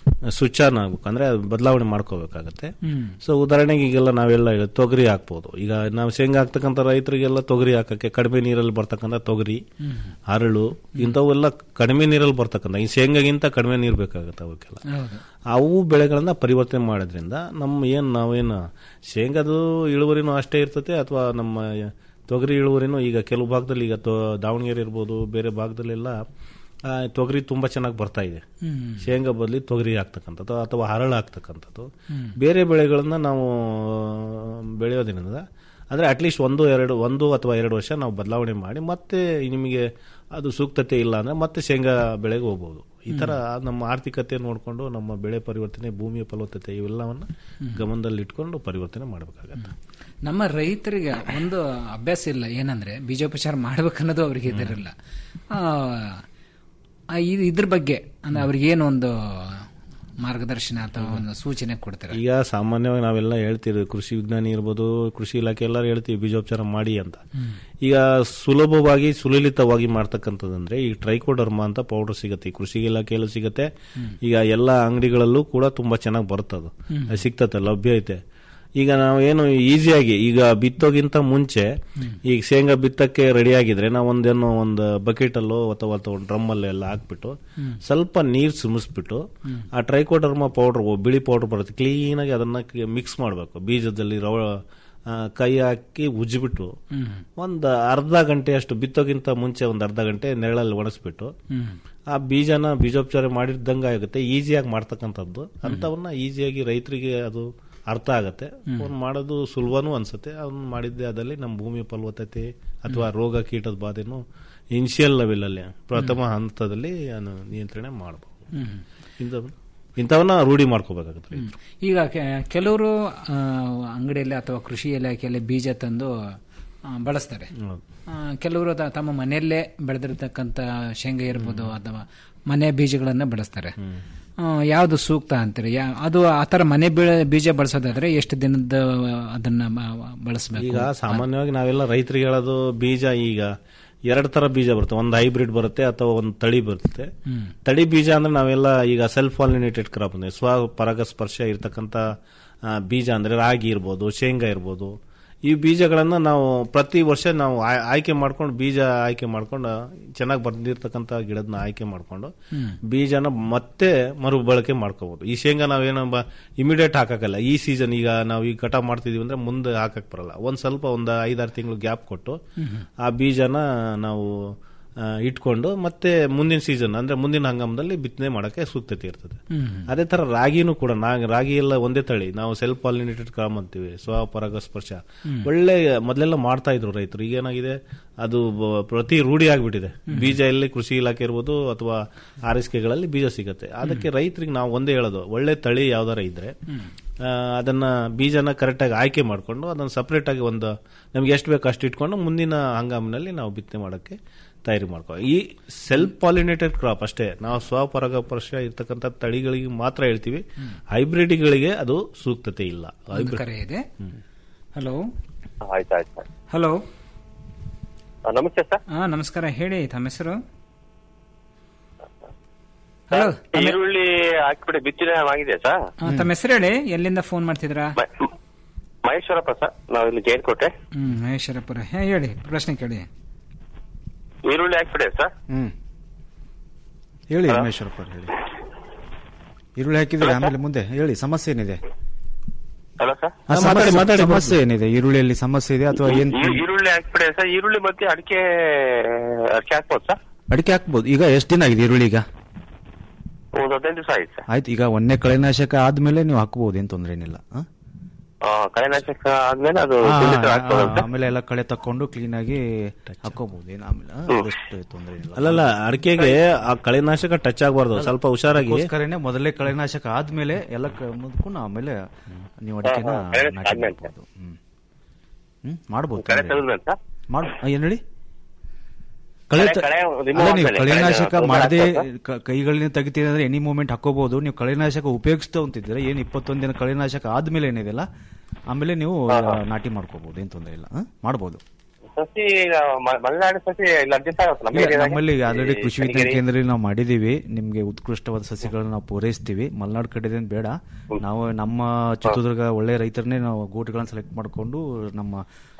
ಸ್ವಿಚ್ ಆನ್ ಆಗ್ಬೇಕು ಅಂದ್ರೆ ಅದು ಬದಲಾವಣೆ ಮಾಡ್ಕೋಬೇಕಾಗತ್ತೆ ಹ್ಮ್. ಸೊ ಉದಾಹರಣೆಗೆ ಈಗೆಲ್ಲ ನಾವೆಲ್ಲ ಹೇಳಿ ತೊಗರಿ ಹಾಕ್ಬೋದು ಈಗ ನಾವು ಶೇಂಗಾ ಹಾಕ್ತಕ್ಕಂಥ ರೈತರಿಗೆಲ್ಲ ತೊಗರಿ ಹಾಕಕ್ಕೆ ಕಡಿಮೆ ನೀರಲ್ಲಿ ಬರ್ತಕ್ಕಂಥ ತೊಗರಿ ಹ್ಮ್. ಅರಳು ಇಂಥವೆಲ್ಲ ಕಡಿಮೆ ನೀರಲ್ಲಿ ಬರ್ತಕ್ಕಂಥ ಈ ಶೇಂಗಾಗಿಂತ ಕಡಿಮೆ ನೀರು ಬೇಕಾಗುತ್ತೆ ಅವಕ್ಕೆಲ್ಲ ಹೌದು ಅವು ಬೆಳೆಗಳನ್ನ ಪರಿವರ್ತನೆ ಮಾಡೋದ್ರಿಂದ ನಮ್ಮ ಏನು ನಾವೇನು ಶೇಂಗಾದು ಇಳುವರಿನೂ ಅಷ್ಟೇ ಇರ್ತತೆ ಅಥವಾ ನಮ್ಮ ತೊಗರಿ ಇಳುವರಿನೂ ಈಗ ಕೆಲವು ಭಾಗದಲ್ಲಿ ಈಗ ತೊ- ದಾವಣಗೆರೆ ಇರ್ಬೋದು ಬೇರೆ ಭಾಗದಲ್ಲೆಲ್ಲ ಆ, ತೊಗರಿ ತುಂಬಾ ಚೆನ್ನಾಗಿ ಬರ್ತಾ ಇದೆ ಹ್ಮ್. ಶೇಂಗಾ ಬದಲಿ ತೊಗರಿ ಹಾಕ್ತಕ್ಕಂಥದ್ದು ಅಥವಾ ಹರಳು ಹಾಕ್ತಕ್ಕಂಥದ್ದು ಹ್ಮ್. ಬೇರೆ ಬೆಳೆಗಳನ್ನ ನಾವು ಬೆಳೆಯೋದ್ರಿಂದ ಅಂದ್ರೆ ಅಟ್ಲೀಸ್ಟ್ ಒಂದು ಎರಡು ಒಂದು ಅಥವಾ ಎರಡು ವರ್ಷ ನಾವು ಬದಲಾವಣೆ ಮಾಡಿ ಮತ್ತೆ ನಿಮಗೆ ಅದು ಸೂಕ್ತತೆ ಇಲ್ಲ ಅಂದ್ರೆ ಮತ್ತೆ ಶೇಂಗಾ ಬೆಳೆಗೆ ಹೋಗ್ಬೋದು ಈ ತರ ನಮ್ಮ ಆರ್ಥಿಕತೆ ನೋಡಿಕೊಂಡು ನಮ್ಮ ಬೆಳೆ ಪರಿವರ್ತನೆ ಭೂಮಿಯ ಫಲವತ್ತತೆ ಇವೆಲ್ಲವನ್ನ ಗಮನದಲ್ಲಿ ಇಟ್ಕೊಂಡು ಪರಿವರ್ತನೆ ಮಾಡಬೇಕಾಗತ್ತೆ ನಮ್ಮ ರೈತರಿಗೆ ಒಂದು ಅಭ್ಯಾಸ ಇಲ್ಲ ಏನಂದ್ರೆ ಬೀಜೋಪಚಾರ ಮಾಡ್ಬೇಕನ್ನೋದು ಅವ್ರಿಗೆ ಇದಿರಲ್ಲ ಆ, ಆ, ಇದು ಇದ್ರ ಬಗ್ಗೆ ಅಂದ್ರೆ ಅವ್ರಿಗೆ ಏನು ಒಂದು ಮಾರ್ಗದರ್ಶನ ಅಥವಾ ಒಂದು ಸೂಚನೆ ಕೊಡ್ತಾರೆ ಈಗ ಸಾಮಾನ್ಯವಾಗಿ ನಾವೆಲ್ಲ ಹೇಳ್ತೀವಿ ಕೃಷಿ ವಿಜ್ಞಾನಿ ಇರ್ಬೋದು ಕೃಷಿ ಇಲಾಖೆ ಎಲ್ಲರೂ ಹೇಳ್ತೀವಿ ಬೀಜೋಪಚಾರ ಮಾಡಿ ಅಂತ ಈಗ ಸುಲಭವಾಗಿ ಸುಲಲಿತವಾಗಿ ಮಾಡ್ತಕ್ಕಂಥದ್ದಂದ್ರೆ ಈ ಟ್ರೈಕೋಡರ್ಮಾ ಅಂತ ಪೌಡರ್ ಸಿಗುತ್ತೆ ಈ ಕೃಷಿ ಇಲಾಖೆಯಲ್ಲೂ ಸಿಗುತ್ತೆ ಈಗ ಎಲ್ಲ ಅಂಗಡಿಗಳಲ್ಲೂ ಕೂಡ ತುಂಬಾ ಚೆನ್ನಾಗಿ ಬರ್ತದೆ ಹ್ಮ್. ಅದು ಸಿಗ್ತತೆ ಲಭ್ಯ ಐತೆ ಈಗ ನಾವು ಏನು ಈಸಿಯಾಗಿ ಈಗ ಬಿತ್ತೋಗಿಂತ ಮುಂಚೆ ಈಗ ಶೇಂಗಾ ಬಿತ್ತಕ್ಕೆ ರೆಡಿ ಆಗಿದ್ರೆ ನಾವು ಒಂದೇನೋ ಒಂದು ಬಕೆಟ್ ಅಲ್ಲೋ ಅಥವಾ ಅಥವಾ ಒಂದು ಡ್ರಮ್ ಅಲ್ಲೋ ಎಲ್ಲ ಹಾಕ್ಬಿಟ್ಟು ಹ್ಮ್. ಸ್ವಲ್ಪ ನೀರು ಸುಮಿಸ್ಬಿಟ್ಟು ಹ್ಮ್. ಆ ಟ್ರೈಕೋಡರ್ಮಾ ಪೌಡರ್ ಬಿಳಿ ಪೌಡರ್ ಬರುತ್ತೆ ಕ್ಲೀನ್ ಆಗಿ ಅದನ್ನ ಮಿಕ್ಸ್ ಮಾಡಬೇಕು ಬೀಜದಲ್ಲಿ ರವ ಆ, ಕೈ ಹಾಕಿ ಉಜ್ಜಿಬಿಟ್ಟು ಹ್ಮ್. ಒಂದು ಅರ್ಧ ಗಂಟೆ ಅಷ್ಟು ಬಿತ್ತೋಗಿಂತ ಮುಂಚೆ ಒಂದು ಅರ್ಧ ಗಂಟೆ ನೆರಳಲ್ಲಿ ಒಣಗಿಸ್ಬಿಟ್ಟು ಹ್ಮ್. ಆ ಬೀಜನ ಬೀಜೋಪಚಾರ ಮಾಡಿದ್ದಂಗೆ ಆಗುತ್ತೆ ಈಸಿಯಾಗಿ ಮಾಡ್ತಕ್ಕಂಥದ್ದು ಅಂಥವನ್ನ ಈಸಿಯಾಗಿ ರೈತರಿಗೆ ಅದು ಅರ್ಥ ಆಗತ್ತೆ ಹ್ಮ್. ಅವ್ನು ಮಾಡೋದು ಸುಲಭನೂ ಅನ್ಸುತ್ತೆ ಅವ್ನು ಮಾಡಿದ್ದೆ ಅದಲ್ಲಿ ನಮ್ಮ ಭೂಮಿಯ ಫಲವತ್ತತೆ ಅಥವಾ ರೋಗ ಕೀಟದ ಬಾಧೆನೂ ಇನಿಷಿಯಲ್ ಲೆವೆಲ್ ಅಲ್ಲಿ ಪ್ರಥಮ ಹಂತದಲ್ಲಿ ಅನ್ನು ನಿಯಂತ್ರಣೆ ಮಾಡಬಹುದು ಹ್ಮ್. ಇಂಥ ಇಂಥವನ್ನ ರೂಢಿ ಮಾಡ್ಕೋಬೇಕಾಗುತ್ತೆ ರೈತರು ಈಗ ಕೆ- ಕೆಲವರು ಆ, ಅಂಗಡಿಯಲ್ಲಿ ಅಥವಾ ಕೃಷಿ ಇಲಾಖೆಯಲ್ಲಿ ಬೀಜ ತಂದು ಆ, ಬಳಸ್ತಾರೆ ಆ, ಕೆಲವರು ತ- ತಮ್ಮ ಮನೆಯಲ್ಲೇ ಬೆಳೆದಿರ್ತಕ್ಕಂಥ ಶೇಂಗಾ ಇರ್ಬೋದು ಅಥವಾ ಮನೆ ಬೀಜಗಳನ್ನ ಬಳಸ್ತಾರೆ ಆ, ಯಾವ್ದು ಸೂಕ್ತ ಅಂತೀರಿ ಯಾ- ಅದು ಆತರ ಮನೆ ಬೀಳ- ಬೀಜ ಬಳಸೋದಾದ್ರೆ ಎಷ್ಟು ದಿನದ ಅದನ್ನ ಮ- ಬಳಸಬೇಕು ಈಗ ಸಾಮಾನ್ಯವಾಗಿ ನಾವೆಲ್ಲ ರೈತರಿಗೆ ಹೇಳೋದು ಬೀಜ ಈಗ ಎರಡು ತರ ಬೀಜ ಬರುತ್ತೆ ಒಂದು ಹೈಬ್ರಿಡ್ ಬರುತ್ತೆ ಅಥವಾ ಒಂದು ತಳಿ ಬರುತ್ತೆ ಹ್ಮ್. ತಳಿ ಬೀಜ ಅಂದ್ರೆ ನಾವೆಲ್ಲ ಈಗ ಸೆಲ್ಫ್ ಪಾಲಿನೇಟೆಡ್ ಕ್ರಾಪ್ ಅಂದ್ರೆ ಸ್ವ ಪರಾಗಸ್ಪರ್ಶ ಇರತಕ್ಕಂತ ಬೀಜ ಅಂದ್ರೆ ರಾಗಿ ಇರ್ಬೋದು ಶೇಂಗಾ ಇರ್ಬೋದು ಈ ಬೀಜಗಳನ್ನ ನಾವು ಪ್ರತಿ ವರ್ಷ ನಾವು ಆಯ್- ಆಯ್ಕೆ ಮಾಡ್ಕೊಂಡು ಬೀಜ ಆಯ್ಕೆ ಮಾಡ್ಕೊಂಡು ಚೆನ್ನಾಗಿ ಬಂದಿರತಕ್ಕಂತ ಗಿಡದನ್ನ ಆಯ್ಕೆ ಮಾಡ್ಕೊಂಡು ಹ್ಮ್. ಬೀಜನ ಮತ್ತೆ ಮರು ಬಳಕೆ ಮಾಡ್ಕೋಬಹುದು ಈ ಶೇಂಗಾ ನಾವೇನೋ ಇಮಿಡಿಯೇಟ್ ಹಾಕಕ್ಕಲ್ಲ ಈ ಸೀಸನ್ ಈಗ ನಾವು ಈಗ ಕಟಾವ್ ಮಾಡ್ತಿದೀವಿ ಅಂದ್ರೆ ಮುಂದೆ ಹಾಕಕ್ ಬರಲ್ಲ ಒಂದ್ ಸ್ವಲ್ಪ ಒಂದ್ ಐದಾರು ತಿಂಗಳು ಗ್ಯಾಪ್ ಕೊಟ್ಟು ಹ್ಮ್. ಆ ಬೀಜನ ನಾವು ಆ, ಇಟ್ಕೊಂಡು ಮತ್ತೆ ಮುಂದಿನ ಸೀಸನ್ ಅಂದ್ರೆ ಮುಂದಿನ ಹಂಗಾಮದಲ್ಲಿ ಬಿತ್ತನೆ ಮಾಡಕ್ಕೆ ಸೂಕ್ತತೆ ಇರ್ತದೆ ಹ್ಮ್. ಅದೇ ತರ ರಾಗಿನೂ ಕೂಡ ನಾ ರಾಗಿ ಎಲ್ಲ ಒಂದೇ ತಳಿ ನಾವು ಸೆಲ್ಫ್ ಪಾಲಿನೇಟೆಡ್ ಕ್ರಾಮ್ ಅಂತೀವಿ ಸ್ವಪರಾಗಸ್ಪರ್ಶ ಹ್ಮ್. ಒಳ್ಳೆ ಮೊದಲೆಲ್ಲ ಮಾಡ್ತಾ ಇದ್ರು ರೈತರು ಈಗೇನಾಗಿದೆ ಅದು ಬ- ಪ್ರತಿ ರೂಢಿ ಆಗ್ಬಿಟ್ಟಿದೆ ಬೀಜ ಎಲ್ಲಿ ಕೃಷಿ ಇಲಾಖೆ ಇರ್ಬೋದು ಅಥವಾ ಆರ್ ಎಸ್ ಕೆಗಳಲ್ಲಿ ಬೀಜ ಸಿಗುತ್ತೆ ಅದಕ್ಕೆ ರೈತರಿಗೆ ನಾವು ಒಂದೇ ಹೇಳೋದು ಒಳ್ಳೆ ತಳಿ ಯಾವ್ದಾರ ಇದ್ರೆ ಹ್ಮ್. ಆ, ಅದನ್ನ ಬೀಜನ ಕರೆಕ್ಟಾಗಿ ಆಯ್ಕೆ ಮಾಡಿಕೊಂಡು ಅದನ್ನ ಸಪರೇಟ್ ಆಗಿ ಒಂದು ನಮ್ಗೆ ಎಷ್ಟು ಬೇಕು ಅಷ್ಟು ಇಟ್ಕೊಂಡು ಮುಂದಿನ ಹಂಗಾಮಿನಲ್ಲಿ ನಾವು ಬಿತ್ತನೆ ಮಾಡೋಕ್ಕೆ ತಯಾರಿ ಮಾಡ್ಕೋ ಈ ಸೆಲ್ಫ್ ಪಾಲಿನೇಟೆಡ್ ಕ್ರಾಪ್ ಅಷ್ಟೇ ನಾವು ಸ್ವಪರಾಗಸ್ಪರ್ಶ ಇರ್ತಕ್ಕಂಥ ತಳಿಗಳಿಗೆ ಮಾತ್ರ ಹೇಳ್ತೀವಿ ಹೈಬ್ರಿಡ್ಗಳಿಗೆ ಅದು ಸೂಕ್ತತೆ ಇಲ್ಲ ಒಂದು ಹೈಬ್ರಿಡ್ ಕರೆ ಇದೆ ಹಲೋ ಆಯ್ತು ಆಯ್ತು ಹಲೋ ನಮಸ್ತೆ ಸರ್ ಹಾ ನಮಸ್ಕಾರ ಹೇಳಿ ತಮ್ಮ ಹೆಸರು ಹಲೋ ಈರುಳ್ಳಿ ಹಾಕಿಬಿಡಿ ಬಿತ್ತನೆ ಆಗಿದೆ ಸರ್ ಆ, ತಮ್ಮ ಹೆಸರು ಹೇಳಿ ಎಲ್ಲಿಂದ ಫೋನ್ ಮಾಡ್ತಿದ್ರಾ ಮಹೇಶ್ವರಪ್ಪ ಸರ್ ನಾವು ಇಲ್ಲಿ ಜೈನ್ಕೋಟೆ ಹ್ಮ್ ಮಹೇಶ್ವರಪುರ ಹೇ ಹೇಳಿ ಪ್ರಶ್ನೆ ಕೇಳಿ ಈರುಳ್ಳಿ ಹಾಕ್ಬಿಡಿ ಸರ್ ಹ್ಮ್ ಹೇಳಿ ರಮೇಶ್ವರಪ್ಪ ಅವ್ರು ಹೇಳಿ ಈರುಳ್ಳಿ ಹಾಕಿದ್ರೆ ಆಮೇಲೆ ಮುಂದೆ ಹೇಳಿ ಸಮಸ್ಯೆ ಏನಿದೆ ಹಲೋ ಸರ್ ಆ, ಸಮಸ್ಯೆ- ಸಮಸ್ಯೆ ಏನಿದೆ ಈರುಳ್ಳಿಯಲ್ಲಿ ಸಮಸ್ಯೆ ಇದೆ ಅಥವಾ ಏನ್ ಈ- ಈರುಳ್ಳಿ ಹಾಕ್ಬಿಡಿ ಸರ್ ಈರುಳ್ಳಿ ಮತ್ತೆ ಅಡಿಕೆ ಅಡಿಕೆ ಹಾಕ್ಬೋದು ಸರ್ ಅಡಿಕೆ ಹಾಕ್ಬೋದು ಈಗ ಎಷ್ಟು ದಿನ ಆಗಿದೆ ಈರುಳ್ಳಿ ಈಗ ಒಂದು ಹದಿನೈದು ದಿವಸ ಆಯ್ತು ಸರ್ ಆಯ್ತು ಈಗ ಒಂದೇ ಕಳೆನಾಶಕ ಆದ್ಮೇಲೆ ನೀವು ಹಾಕ್ಬೋದು ಏನ್ ತೊಂದ್ರೆ ಏನಿಲ್ಲ ಆ? ಆ, ಕಳೆನಾಶಕ ಆದ್ಮೇಲೆ ಅದು ಆ, ತುಂಬಿಟ್ಟು ಆ, ಹಾಕ್ಬೋದು ಸರ್ ಆಮೇಲೆ ಎಲ್ಲ ಕಳೆ ತಕೊಂಡು ಕ್ಲೀನ್ ಆಗಿ ಹಾಕೋಬಹುದು ಏನು ಆಮೇಲೆ ಆ, ಅದಷ್ಟು ತೊಂದರೆ ಇಲ್ಲ ಅಲ್ಲಲ್ಲ ಅಡಿಕೆಗೆ ಆ ಕಳೆನಾಶಕ ಟಚ್ ಆಗಬಾರ್ದು ಸ್ವಲ್ಪ ಹುಷಾರಾಗಿ ಅದಕ್ಕೋಸ್ಕರನೇ ಮೊದಲೇ ಕಳೆನಾಶಕ ಆದ್ಮೇಲೆ ಎಲ್ಲ ಕ- ಮುದ್ಕೊಂಡು ಆಮೇಲೆ ನೀವು ಅಡಿಕೆನ ಹಾ, ಹಾ, ಕಳೆ ನಾಟಿ ಆದ್ಮೇಲೆ. ಮಾಡ್ಬೋದು. ಹ್ಮ್ ಹ್ಮ್ ಮಾಡ್ಬೋದು ಕಳೆ ತೊಂದ್ರೆ ಇಲ್ಲ. ತೆಗೆದ್ಮೇಲೆ ಸರ್ ಮಾಡ್ ಆ, ಏನ್ ಹೇಳಿ ಕಳೆ ಕಳೆ- ತ- ಕಳೆ remove ಅಲ್ಲ ನೀವು ಆದ್ಮೇಲೆ, ಕಳೆನಾಶಕ ಕಳೆ ಮಾಡದೆ ಹಾಕ್ಬೇಕಾ? ಕೈಗಳಿಂದ ತೆಗಿತೀರಿ ಅಂದ್ರೆ ಎನಿ ಮೂಮೆಂಟ್ ಹಾಕೋಬಹುದು ನೀವು ಕಳೆನಾಶಕ ಉಪಯೋಗಿಸ್ತಾ ಅಂತಿದ್ರೆ ಏನ್ ಇಪ್ಪತ್ತೊಂದು ದಿನ ಕಳೆನಾಶಕ ಆದ್ಮೇಲೆ ಏನಿದೆಲ್ಲ ಆಮೇಲೆ ನೀವು ಆ, ನಾಟಿ ಮಾಡ್ಕೋಬಹುದು ಏನ್ ತೊಂದರೆ ಇಲ್ಲ ಆ? ಮಾಡ್ಬೋದು ಸಸಿ ಈಗ ಮ- ಮಲೆನಾಡು ಸಸಿ ಇಲ್ಲಿ ಅಡ್ಜಸ್ಟ್ ಆಗುತ್ತೆ ನಮ್ಮ ಇಲ್ಲ, ಏರಿಯಾದಾಗ ನಮ್ಮಲ್ಲಿ ಆಲ್ರೆಡಿ ಕೃಷಿ ವಿಜ್ಞಾನ ಚನ್ನಗಿರಿ. ಕೇಂದ್ರದಲ್ಲಿ ನಾವು ಮಾಡಿದೀವಿ ನಿಮ್ಗೆ ಉತ್ಕೃಷ್ಟವಾದ ಸಸ್ಯಗಳನ್ನ ನಾವು ಪೂರೈಸ್ತೀವಿ ಮಲೆನಾಡು ಕಡೆದೇನು ಬೇಡ ನಾವು ನಮ್ಮ ಚಿತ್ರದುರ್ಗ ಒಳ್ಳೆ ರೈತರನ್ನೇ ನಾವು ಗೂಟುಗಳನ್ನ ಸೆಲೆಕ್ಟ್ ಮಾಡ್ಕೊಂಡು ನಮ್ಮ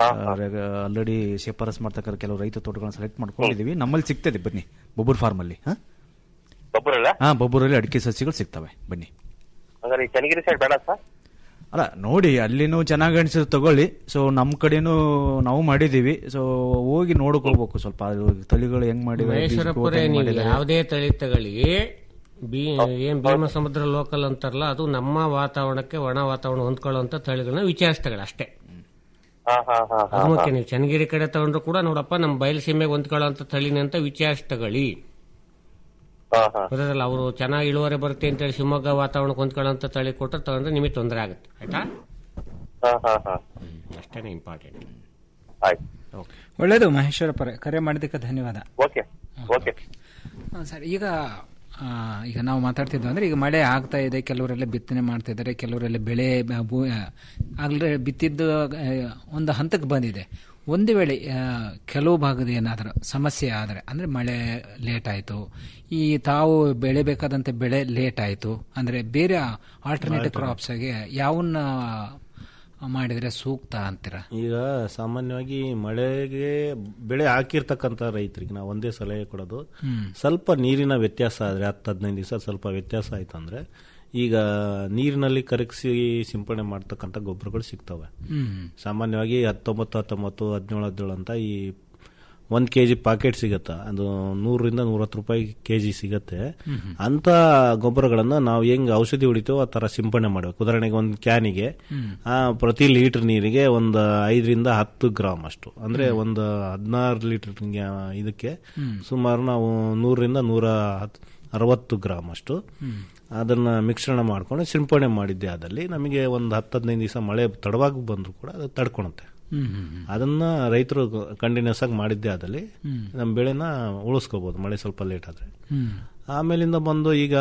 ಆಲ್ರೆಡಿ ಶಿಫಾರಸ್ ಮಾಡ್ತಕ್ಕಂಥ ಕೆಲವು ರೈತ ತೋಟಗಳನ್ನ ಸೆಲೆಕ್ಟ್ ಮಾಡ್ಕೊಂಡಿದೀವಿ ನಮ್ಮಲ್ಲಿ ಸಿಗ್ತದೆ ಬನ್ನಿ ಬೊಬ್ಬರ್ ಫಾರ್ಮ್ ಅಲ್ಲಿ ಹಾ ಗೊಬ್ಬರ ಹಾ ಬೊಬ್ಬರಲ್ಲಿ ಅಡಿಕೆ ಸಸ್ಯಗಳು ಸಿಗ್ತವೆ ಬನ್ನಿ ಹಂಗಾರೆ ಈ ಚನ್ನಗಿರಿ ಸೈಡ್ ಬೇಡ ಸರ್ ಅಲ್ಲ ನೋಡಿ ಅಲ್ಲಿನೂ ಚೆನ್ನಾಗಿ ಅನಿಸಿದ್ರೆ ತಗೊಳ್ಳಿ ಸೊ ನಮ್ಮ ಕಡೆನೂ ನಾವು ಮಾಡಿದೀವಿ ಸೊ ಹೋಗಿ ನೋಡ್ಕೋಬೇಕು ಸ್ವಲ್ಪ ಅದು ತಳಿಗಳು ಹೆಂಗ್ ಮಾಡಿದ್ದಾರೆ ಬೀಜ growth ಮಹೇಶ್ವರಪುರ ಹೆಂಗ್ ನೀವು ಮಾಡಿದ್ದಾರೆ. ಯಾವುದೇ ತಳಿ ತಗೊಳ್ಳಿ ಬಿ ಏನ್ ಭೀಮ ಸಮುದ್ರ ಲೋಕಲ್ ಅಂತಾರಲ್ಲ ಅದು ನಮ್ಮ ವಾತಾವರಣಕ್ಕೆ ಒಣ ವಾತಾವರಣ ಹೊಂದ್ಕೊಳ್ಳುವಂತ ತಳಿಗಳನ್ನ ವಿಚಾರಿಸ್ತಗಳು ಅಷ್ಟೇ ಹಾ ಹಾ ಹಾ ಹಾ ಅದು ಮುಖ್ಯ ನೀವು ಚನ್ನಗಿರಿ ಕಡೆ ತಗೊಂಡ್ರು ಕೂಡ ನೋಡಪ್ಪ ನಮ್ಮ ಬಯಲು ಸೀಮೆಗೆ ಹೊಂದ್ಕೊಳ್ಳುವಂತ ತಳಿನ ಅಂತ ವಿಚಾರಿಸಿ ತಗೊಳ್ಳಿ ಗೊತ್ತಾಯ್ತಲ್ಲ ಅವರು ಚೆನ್ನಾಗಿ ಇಳುವರಿ ಬರುತ್ತೆ ಅಂತೇಳಿ ಶಿವಮೊಗ್ಗ ವಾತಾವರಣಕ್ಕೆ ಹೊಂದ್ಕೊಳ್ಳುವಂತ ತಳಿ ಕೊಟ್ಟರೆ ತಗೊಂಡ್ರೆ ನಿಮಗೆ ತೊಂದರೆ ಆಗುತ್ತೆ ಆಯ್ತಾ ಹಾ ಹಾ ಹಾ ಅಷ್ಟೇನೆ ಇಂಪಾರ್ಟೆಂಟ್ ಆಯ್ತು ಒಳ್ಳೇದು ಮಹೇಶ್ವರಪುರ ಕರೆ ಮಾಡಿದ್ದಕ್ಕೆ ಧನ್ಯವಾದ ಓಕೆ ಓಕೆ ಆ, ಸರ್ ಈಗ ಆ, ಈಗ ನಾವು ಮಾತಾಡ್ತಿದ್ವಿ ಅಂದ್ರೆ ಈಗ ಮಳೆ ಆಗ್ತಾ ಇದೆ ಕೆಲವರೆಲ್ಲ ಬಿತ್ತನೆ ಮಾಡ್ತಾ ಇದ್ದಾರೆ ಕೆಲವರೆಲ್ಲ ಬೆಳೆ ಬ- ಭೂ- ಆಗ್ಲೇ ಬಿತ್ತಿದ್ದು ಆ, ಒಂದು ಹಂತಕ್ಕೆ ಬಂದಿದೆ ಒಂದು ವೇಳೆ ಆ, ಕೆಲವು ಭಾಗದ ಏನಾದರೂ ಸಮಸ್ಯೆ ಆದರೆ ಅಂದ್ರೆ ಮಳೆ ಲೇಟ್ ಆಯಿತು ಈ ತಾವು ಬೆಳೆಬೇಕಾದಂಥ ಬೆಳೆ ಲೇಟ್ ಆಯಿತು ಅಂದ್ರೆ ಬೇರೆ ಆಲ್ಟರ್ನೇಟಿವ್ ಕ್ರಾಪ್ಸ್ ಆಗಿ ಯಾವನ್ನ ಮಾಡಿದ್ರೆ ಸೂಕ್ತ ಅಂತೀರಾ ಈಗ ಸಾಮಾನ್ಯವಾಗಿ ಮಳೆಗೆ ಬೆಳೆ ಹಾಕಿರ್ತಕ್ಕಂಥ ರೈತರಿಗೆ ನಾವು ಒಂದೇ ಸಲಹೆ ಕೊಡೋದು ಹ್ಮ್. ಸ್ವಲ್ಪ ನೀರಿನ ವ್ಯತ್ಯಾಸ ಆದರೆ ಹತ್ತು ಹದಿನೈದು ದಿವಸ ಸ್ವಲ್ಪ ವ್ಯತ್ಯಾಸ ಆಯ್ತು ಅಂದ್ರೆ ಈಗ ನೀರಿನಲ್ಲಿ ಕರಗಿಸಿ ಸಿಂಪಡಣೆ ಮಾಡ್ತಕ್ಕಂಥ ಗೊಬ್ಬರಗಳು ಸಿಗ್ತವೆ ಹ್ಮ್. ಸಾಮಾನ್ಯವಾಗಿ ಹತ್ತೊಂಬತ್ತು ಹತ್ತೊಂಬತ್ತು ಹದಿನೇಳು ಹದಿನೇಳು ಅಂತ ಈ ಒಂದು ಕೆ ಜಿ ಪಾಕೆಟ್ ಸಿಗತ್ತೆ ಅದು ನೂರರಿಂದ ನೂರತ್ತು ರೂಪಾಯಿ ಕೆ ಜಿ ಸಿಗತ್ತೆ ಹ್ಮ್. ಅಂತ ಗೊಬ್ಬರಗಳನ್ನ ನಾವು ಹೆಂಗ್ ಔಷಧಿ ಹೊಡಿತೀವೋ ಆ ತರ ಸಿಂಪಡಣೆ ಮಾಡಬೇಕು ಉದಾಹರಣೆಗೆ ಒಂದು ಕ್ಯಾನಿಗೆ ಹ್ಮ್. ಆ ಪ್ರತಿ ಲೀಟರ್ ನೀರಿಗೆ ಒಂದು ಐದರಿಂದ ಹತ್ತು ಗ್ರಾಮ್ ಅಷ್ಟು ಅಂದ್ರೆ ಒಂದು ಹದಿನಾರು ಲೀಟರ್ ಇದಕ್ಕೆ ಹ್ಮ್. ಸುಮಾರು ನಾವು ನೂರರಿಂದ ನೂರ ಹತ್- ಅರವತ್ತು ಗ್ರಾಮ್ ಅಷ್ಟು ಹ್ಮ್. ಅದನ್ನ ಮಿಶ್ರಣ ಮಾಡ್ಕೊಂಡು ಸಿಂಪಡಣೆ ಮಾಡಿದ್ದೆ ಆದಲ್ಲಿ ನಮಗೆ ಒಂದು ಹತ್ತು ಹದಿನೈದು ದಿವಸ ಮಳೆ ತಡವಾಗಿ ಬಂದರೂ ಕೂಡ ಅದು ತಡ್ಕೊಳುತ್ತೆ ಹ್ಮ್, ಹ್ಮ್, ಹ್ಮ್. ಅದನ್ನ ರೈತರು ಕಂಟಿನ್ಯೂಸ್ ಆಗಿ ಮಾಡಿದ್ದೆ ಆದಲ್ಲಿ ಹ್ಮ್. ನಮ್ಮ ಬೆಳೆನ ಉಳಿಸ್ಕೋಬಹುದು ಮಳೆ ಸ್ವಲ್ಪ ಲೇಟ್ ಆದ್ರೆ ಹ್ಮ್. ಆಮೇಲಿಂದ ಬಂದು ಈಗ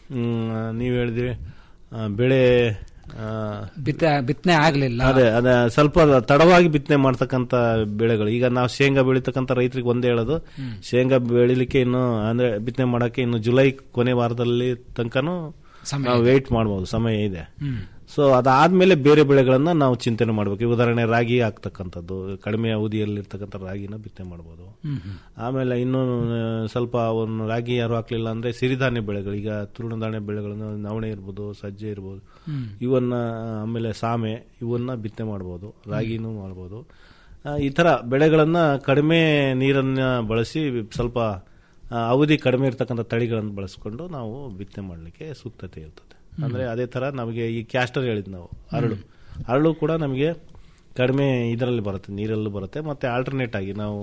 ನೀವು ಹೇಳಿದ್ರಿ ಆ, ಬೆಳೆ ಆ, ಬಿತ್ತ ಬಿತ್ತನೆ ಆಗ್ಲಿಲ್ಲ ಅದೇ ಅದೇ ಸ್ವಲ್ಪ ತಡವಾಗಿ ಬಿತ್ತನೆ ಮಾಡ್ತಕ್ಕಂತ ಬೆಳೆಗಳು ಈಗ ನಾವು ಶೇಂಗಾ ಬೆಳಿತಕ್ಕಂತ ರೈತರಿಗೆ ಒಂದೇ ಹೇಳೋದು ಹ್ಮ್. ಶೇಂಗಾ ಬೆಳಿಲಿಕ್ಕೆ ಇನ್ನು ಅಂದ್ರೆ ಬಿತ್ತನೆ ಮಾಡಕ್ಕೆ ಇನ್ನು ಜುಲೈ ಕೊನೆ ವಾರದಲ್ಲಿ ತನಕನೂ ಸಮಯ ನಾವು ಇದೆ. ವೇಟ್ ಮಾಡಬಹುದು ಸಮಯ ಇದೆ ಹ್ಮ್. ಸೊ ಅದಾದ್ಮೇಲೆ ಬೇರೆ ಬೆಳೆಗಳನ್ನ ನಾವು ಚಿಂತನೆ ಮಾಡಬೇಕು ಈ ಉದಾಹರಣೆ ರಾಗಿ ಆಗ್ತಕ್ಕಂಥದ್ದು ಕಡಿಮೆ ಅವಧಿಯಲ್ಲಿ ಇರ್ತಕ್ಕಂಥ ರಾಗಿನ ಬಿತ್ತನೆ ಮಾಡಬಹುದು ಹ್ಮ್, ಹ್ಮ್. ಆಮೇಲೆ ಇನ್ನು ಆ, ಸ್ವಲ್ಪ ಒಂದು ರಾಗಿ ಯಾರು ಹಾಕ್ಲಿಲ್ಲ ಅಂದ್ರೆ ಸಿರಿಧಾನ್ಯ ಬೆಳೆಗಳು ಈಗ ತೃಣಧಾನ್ಯ ಬೆಳೆಗಳನ್ನು ನವಣೆ ಇರ್ಬೋದು ಸಜ್ಜೆ ಇರ್ಬೋದು ಹ್ಮ್. ಇವನ್ನ ಆಮೇಲೆ ಸಾಮೆ ಇವನ್ನ ಬಿತ್ತನೆ ಮಾಡಬಹುದು ರಾಗಿನೂ ಮಾಡಬಹುದು ಆ, ಈ ತರ ಬೆಳೆಗಳನ್ನ ಕಡಿಮೆ ನೀರನ್ನ ಬಳಸಿ ಸ್ವಲ್ಪ ಆ, ಅವಧಿ ಕಡಿಮೆ ಇರ್ತಕ್ಕಂಥ ತಳಿಗಳನ್ನು ಬಳಸ್ಕೊಂಡು ನಾವು ಬಿತ್ತನೆ ಮಾಡಲಿಕ್ಕೆ ಸೂಕ್ತತೆ ಇರ್ತದೆ ಅಂದ್ರೆ ಅದೇ ತರ ನಮಗೆ ಈ ಕ್ಯಾಸ್ಟರ್ ಹೇಳಿದ್ ನಾವು ಅರಳು ಅರಳು ಕೂಡ ನಮಗೆ ಕಡಿಮೆ ಇದರಲ್ಲಿ ಬರುತ್ತೆ ನೀರಲ್ಲೂ ಬರುತ್ತೆ ಮತ್ತೆ ಆಲ್ಟರ್ನೇಟ್ ಆಗಿ ನಾವು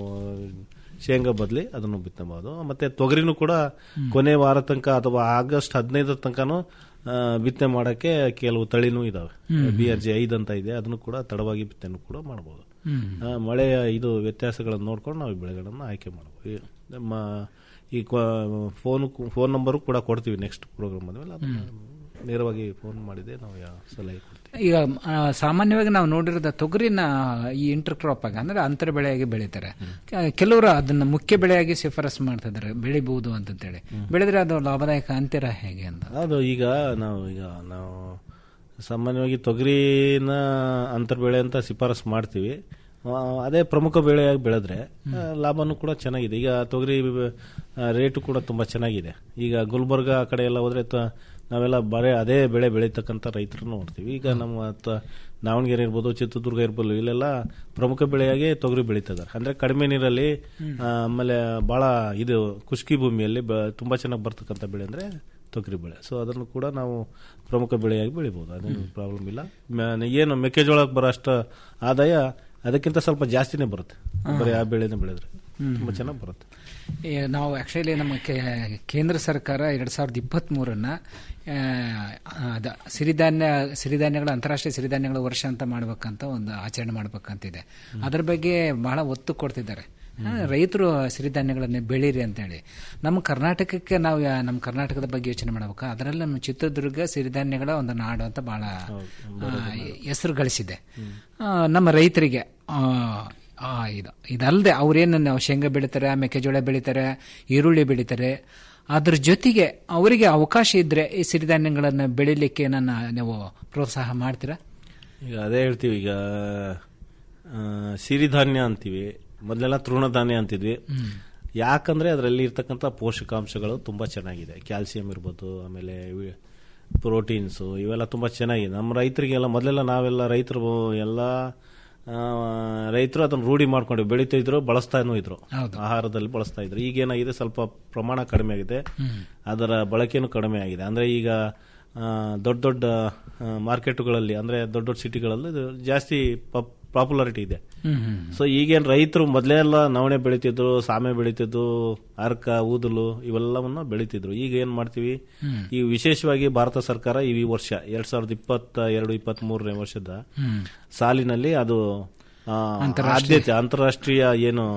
ಶೇಂಗಾ ಬದಲಿ ಅದನ್ನು ಬಿತ್ತಬಹುದು ಮತ್ತೆ ತೊಗರಿನೂ ಕೂಡ ಕೊನೆ ವಾರ ತನಕ ಅಥವಾ ಆಗಸ್ಟ್ ಹದಿನೈದರ ತನಕನೂ ಆ, ಬಿತ್ತನೆ ಮಾಡಕ್ಕೆ ಕೆಲವು ತಳಿನೂ ಇದಾವೆ ಹ್ಮ್. ಬಿ ಆರ್ ಜಿ ಐದು ಅಂತ ಇದೆ ಅದನ್ನು ಕೂಡ ತಡವಾಗಿ ಬಿತ್ತನೆ ಕೂಡ ಮಾಡಬಹುದು ಹ್ಮ್. ಆ, ಮಳೆಯ ಇದು ವ್ಯತ್ಯಾಸಗಳನ್ನು ನೋಡ್ಕೊಂಡು ನಾವು ಈ ಬೆಳೆಗಳನ್ನು ಆಯ್ಕೆ ಮಾಡಬಹುದು ಈ ನಮ್ಮ ಈ ಫೋನ್ ಫೋನ್ ನಂಬರು ಕೂಡ ಕೊಡ್ತೀವಿ ನೆಕ್ಸ್ಟ್ ಪ್ರೋಗ್ರಾಮ್ ಆದ್ಮೇಲೆ ಅದನ್ನ ನೇರವಾಗಿ ಫೋನ್ ಮಾಡಿದೆ ನಾವು ಯಾವ ಸಲಹೆ ಕೊಡ್ತೀವಿ ಈಗ ಆ, ಸಾಮಾನ್ಯವಾಗಿ ನಾವು ನೋಡಿರೋದ ತೊಗರಿನ ಈ ಇಂಟರ್ ಕ್ರಾಪ್ ಆಗಿ ಅಂದ್ರೆ ಅಂತರ ಬೆಳೆಯಾಗಿ ಬೆಳೀತಾರೆ ಕೆ- ಕೆಲವರು ಅದನ್ನ ಮುಖ್ಯ ಬೆಳೆಯಾಗಿ ಶಿಫಾರಸ್ ಮಾಡ್ತಾ ಇದ್ದಾರೆ ಬೆಳಿಬಹುದು ಅಂತಂತೇಳಿ ಬೆಳೆದ್ರೆ ಅದು ಲಾಭದಾಯಕ ಅಂತೀರಾ ಹೇಗೆ ಅಂತ ಅದು ಈಗ ನಾವು ಈಗ ನಾವು ಸಾಮಾನ್ಯವಾಗಿ ತೊಗರಿನ ಅಂತರ್ ಬೆಳೆ ಅಂತ ಶಿಫಾರಸ್ ಮಾಡ್ತೀವಿ ಆ, ಅದೇ ಪ್ರಮುಖ ಬೆಳೆಯಾಗಿ ಬೆಳೆದ್ರೆ ಆ, ಲಾಭನೂ ಕೂಡ ಚೆನ್ನಾಗಿದೆ ಈಗ ತೊಗರಿ ಆ, ರೇಟು ಕೂಡ ತುಂಬಾ ಚೆನ್ನಾಗಿದೆ ಈಗ ಗುಲ್ಬರ್ಗ ಆ ಕಡೆ ಎಲ್ಲ ಹೋದ್ರೆ ತ- ನಾವೆಲ್ಲ ಬರೇ ಅದೇ ಬೆಳೆ ಬೆಳೀತಕ್ಕಂಥ ರೈತರನ್ನು ನೋಡ್ತೀವಿ ಈಗ ನಮ್ಮ ತ- ದಾವಣಗೆರೆ ಇರ್ಬೋದು ಚಿತ್ರದುರ್ಗ ಇರ್ಬೋದು ಇಲ್ಲೆಲ್ಲ ಪ್ರಮುಖ ಬೆಳೆಯಾಗಿ ತೊಗರಿ ಬೆಳೀತಿದ್ದಾರೆ ಅಂದ್ರೆ ಕಡಿಮೆ ನೀರಲ್ಲಿ ಆ, ಆಮೇಲೆ ಬಹಳ ಇದು ಖುಷ್ಕಿ ಭೂಮಿಯಲ್ಲಿ ಬ- ತುಂಬಾ ಚೆನ್ನಾಗಿ ಬರ್ತಕ್ಕಂಥ ಬೆಳೆ ಅಂದ್ರೆ ತೊಗರಿ ಬೆಳೆ ಸೊ ಅದನ್ನು ಕೂಡ ನಾವು ಪ್ರಮುಖ ಬೆಳೆಯಾಗಿ ಬೆಳಿಬಹುದು ಅದೇನು ಪ್ರಾಬ್ಲಮ್ ಇಲ್ಲ ಮ- ಏನು ಮೆಕ್ಕೆಜೋಳಕ್ಕೆ ಬರೋ ಅಷ್ಟು ಆದಾಯ ಅದಕ್ಕಿಂತ ಸ್ವಲ್ಪ ಜಾಸ್ತಿನೇ ಬರುತ್ತೆ ಬರೀ ಆ ಬೆಳೆನೇ ಬೆಳೆದ್ರೆ ತುಂಬಾ ಚೆನ್ನಾಗಿ ಬರುತ್ತೆ ಈ ನಾವು ಆಕ್ಚುಲಿ ನಮ್ಮ ಕೇ- ಕೇಂದ್ರ ಸರ್ಕಾರ ಎರಡ್ ಸಾವಿರದ ಇಪ್ಪತ್ತ್ ಮೂರನ್ನ ಅದ ಸಿರಿಧಾನ್ಯ ಸಿರಿಧಾನ್ಯಗಳ ಅಂತಾರಾಷ್ಟ್ರೀಯ ಸಿರಿಧಾನ್ಯಗಳ ವರ್ಷ ಅಂತ ಮಾಡ್ಬೇಕಂತ ಒಂದು ಆಚರಣೆ ಮಾಡ್ಬೇಕಂತಿದೆ ಅದ್ರ ಬಗ್ಗೆ ಬಹಳ ಒತ್ತು ಕೊಡ್ತಿದ್ದಾರೆ ಆ, ರೈತರು ಸಿರಿಧಾನ್ಯಗಳನ್ನ ಬೆಳೀರಿ ಅಂತೇಳಿ ನಮ್ಮ ಕರ್ನಾಟಕಕ್ಕೆ ನಾವು ಯಾ- ನಮ್ಮ ಕರ್ನಾಟಕದ ಬಗ್ಗೆ ಯೋಚನೆ ಮಾಡ್ಬೇಕು ಅದರಲ್ಲಿ ನಮ್ಮ ಚಿತ್ರದುರ್ಗ ಸಿರಿಧಾನ್ಯಗಳ ಒಂದು ನಾಡು ಅಂತ ಬಹಳ ಆ, ಹೆಸರು ಗಳಿಸಿದೆ ಆ, ನಮ್ಮ ರೈತರಿಗೆ ಆ, ಆ, ಇದು ಇದಲ್ಲದೆ ಅವ್ರೇನು ನಾವು ಶೇಂಗಾ ಬೆಳಿತಾರೆ ಮೆಕ್ಕೆಜೋಳ ಬೆಳಿತಾರೆ ಈರುಳ್ಳಿ ಬೆಳಿತಾರೆ ಅದ್ರ ಜೊತೆಗೆ ಅವರಿಗೆ ಅವಕಾಶ ಇದ್ರೆ ಈ ಸಿರಿಧಾನ್ಯಗಳನ್ನು ಬೆಳಿಲಿಕ್ಕೆ ನನ್ನ ನೀವು ಪ್ರೋತ್ಸಾಹ ಮಾಡ್ತೀರಾ ಈಗ ಅದೇ ಹೇಳ್ತೀವಿ ಈಗ ಆ, ಸಿರಿಧಾನ್ಯ ಅಂತೀವಿ ಮೊದಲೆಲ್ಲ ತೃಣಧಾನ್ಯ ಅಂತಿದ್ವಿ ಹ್ಮ್. ಯಾಕಂದ್ರೆ ಅದರಲ್ಲಿ ಇರ್ತಕ್ಕಂಥ ಪೋಷಕಾಂಶಗಳು ತುಂಬಾ ಚೆನ್ನಾಗಿದೆ ಕ್ಯಾಲ್ಸಿಯಂ ಇರ್ಬೋದು ಆಮೇಲೆ ಪ್ರೋಟೀನ್ಸು ಇವೆಲ್ಲ ತುಂಬಾ ಚೆನ್ನಾಗಿದೆ ನಮ್ಮ ರೈತರಿಗೆಲ್ಲ ಮೊದಲೆಲ್ಲ ನಾವೆಲ್ಲ ರೈತರು ಎಲ್ಲ ರೈತರು ಅದನ್ನ ರೂಢಿ ಮಾಡ್ಕೊಂಡು ಬೆಳೀತಿದ್ರು ಬಳಸ್ತಾನೂ ಇದ್ರು ಹೌದು. ಆಹಾರದಲ್ಲಿ ಬಳಸ್ತಾ ಇದ್ರು ಈಗ ಏನಾಗಿದೆ ಸ್ವಲ್ಪ ಪ್ರಮಾಣ ಕಡಿಮೆ ಆಗಿದೆ ಹ್ಮ್. ಅದರ ಬಳಕೆನೂ ಕಡಿಮೆ ಆಗಿದೆ ಅಂದ್ರೆ ಈಗ ಆ, ದೊಡ್ಡ ದೊಡ್ಡ ಆ, ಮಾರ್ಕೆಟುಗಳಲ್ಲಿ ಅಂದ್ರೆ ದೊಡ್ಡ ದೊಡ್ಡ ಸಿಟಿಗಳಲ್ಲಿ ಇದು ಜಾಸ್ತಿ ಪಾಪ್ಯುಲಾರಿಟಿ ಇದೆ ಹ್ಮ್, ಹ್ಮ್. ಸೊ ಈಗೇನು ರೈತರು ಮೊದಲೇ ಎಲ್ಲ ನವಣೆ ಬೆಳಿತಿದ್ರು ಸಾಮೆ ಬೆಳಿತಿದ್ರು ಅರ್ಕ ಊದಲು ಇವೆಲ್ಲವನ್ನ ಬೆಳಿತಿದ್ರು ಈಗ ಏನ್ ಮಾಡ್ತೀವಿ ಹ್ಮ್. ಈ ವಿಶೇಷವಾಗಿ ಭಾರತ ಸರ್ಕಾರ ಈ ವರ್ಷ ಎರಡ್ ಸಾವಿರದ ಇಪ್ಪತ್ತ ಎರಡು ಇಪ್ಪತ್ತ್ ಮೂರನೇ ವರ್ಷದ ಹ್ಮ್. ಸಾಲಿನಲ್ಲಿ ಅದು ಆ, ಅಂತಾರಾಷ್ಟ್ರೀಯ- ಆದ್ಯತೆ ಅಂತಾರಾಷ್ಟ್ರೀಯ ಏನು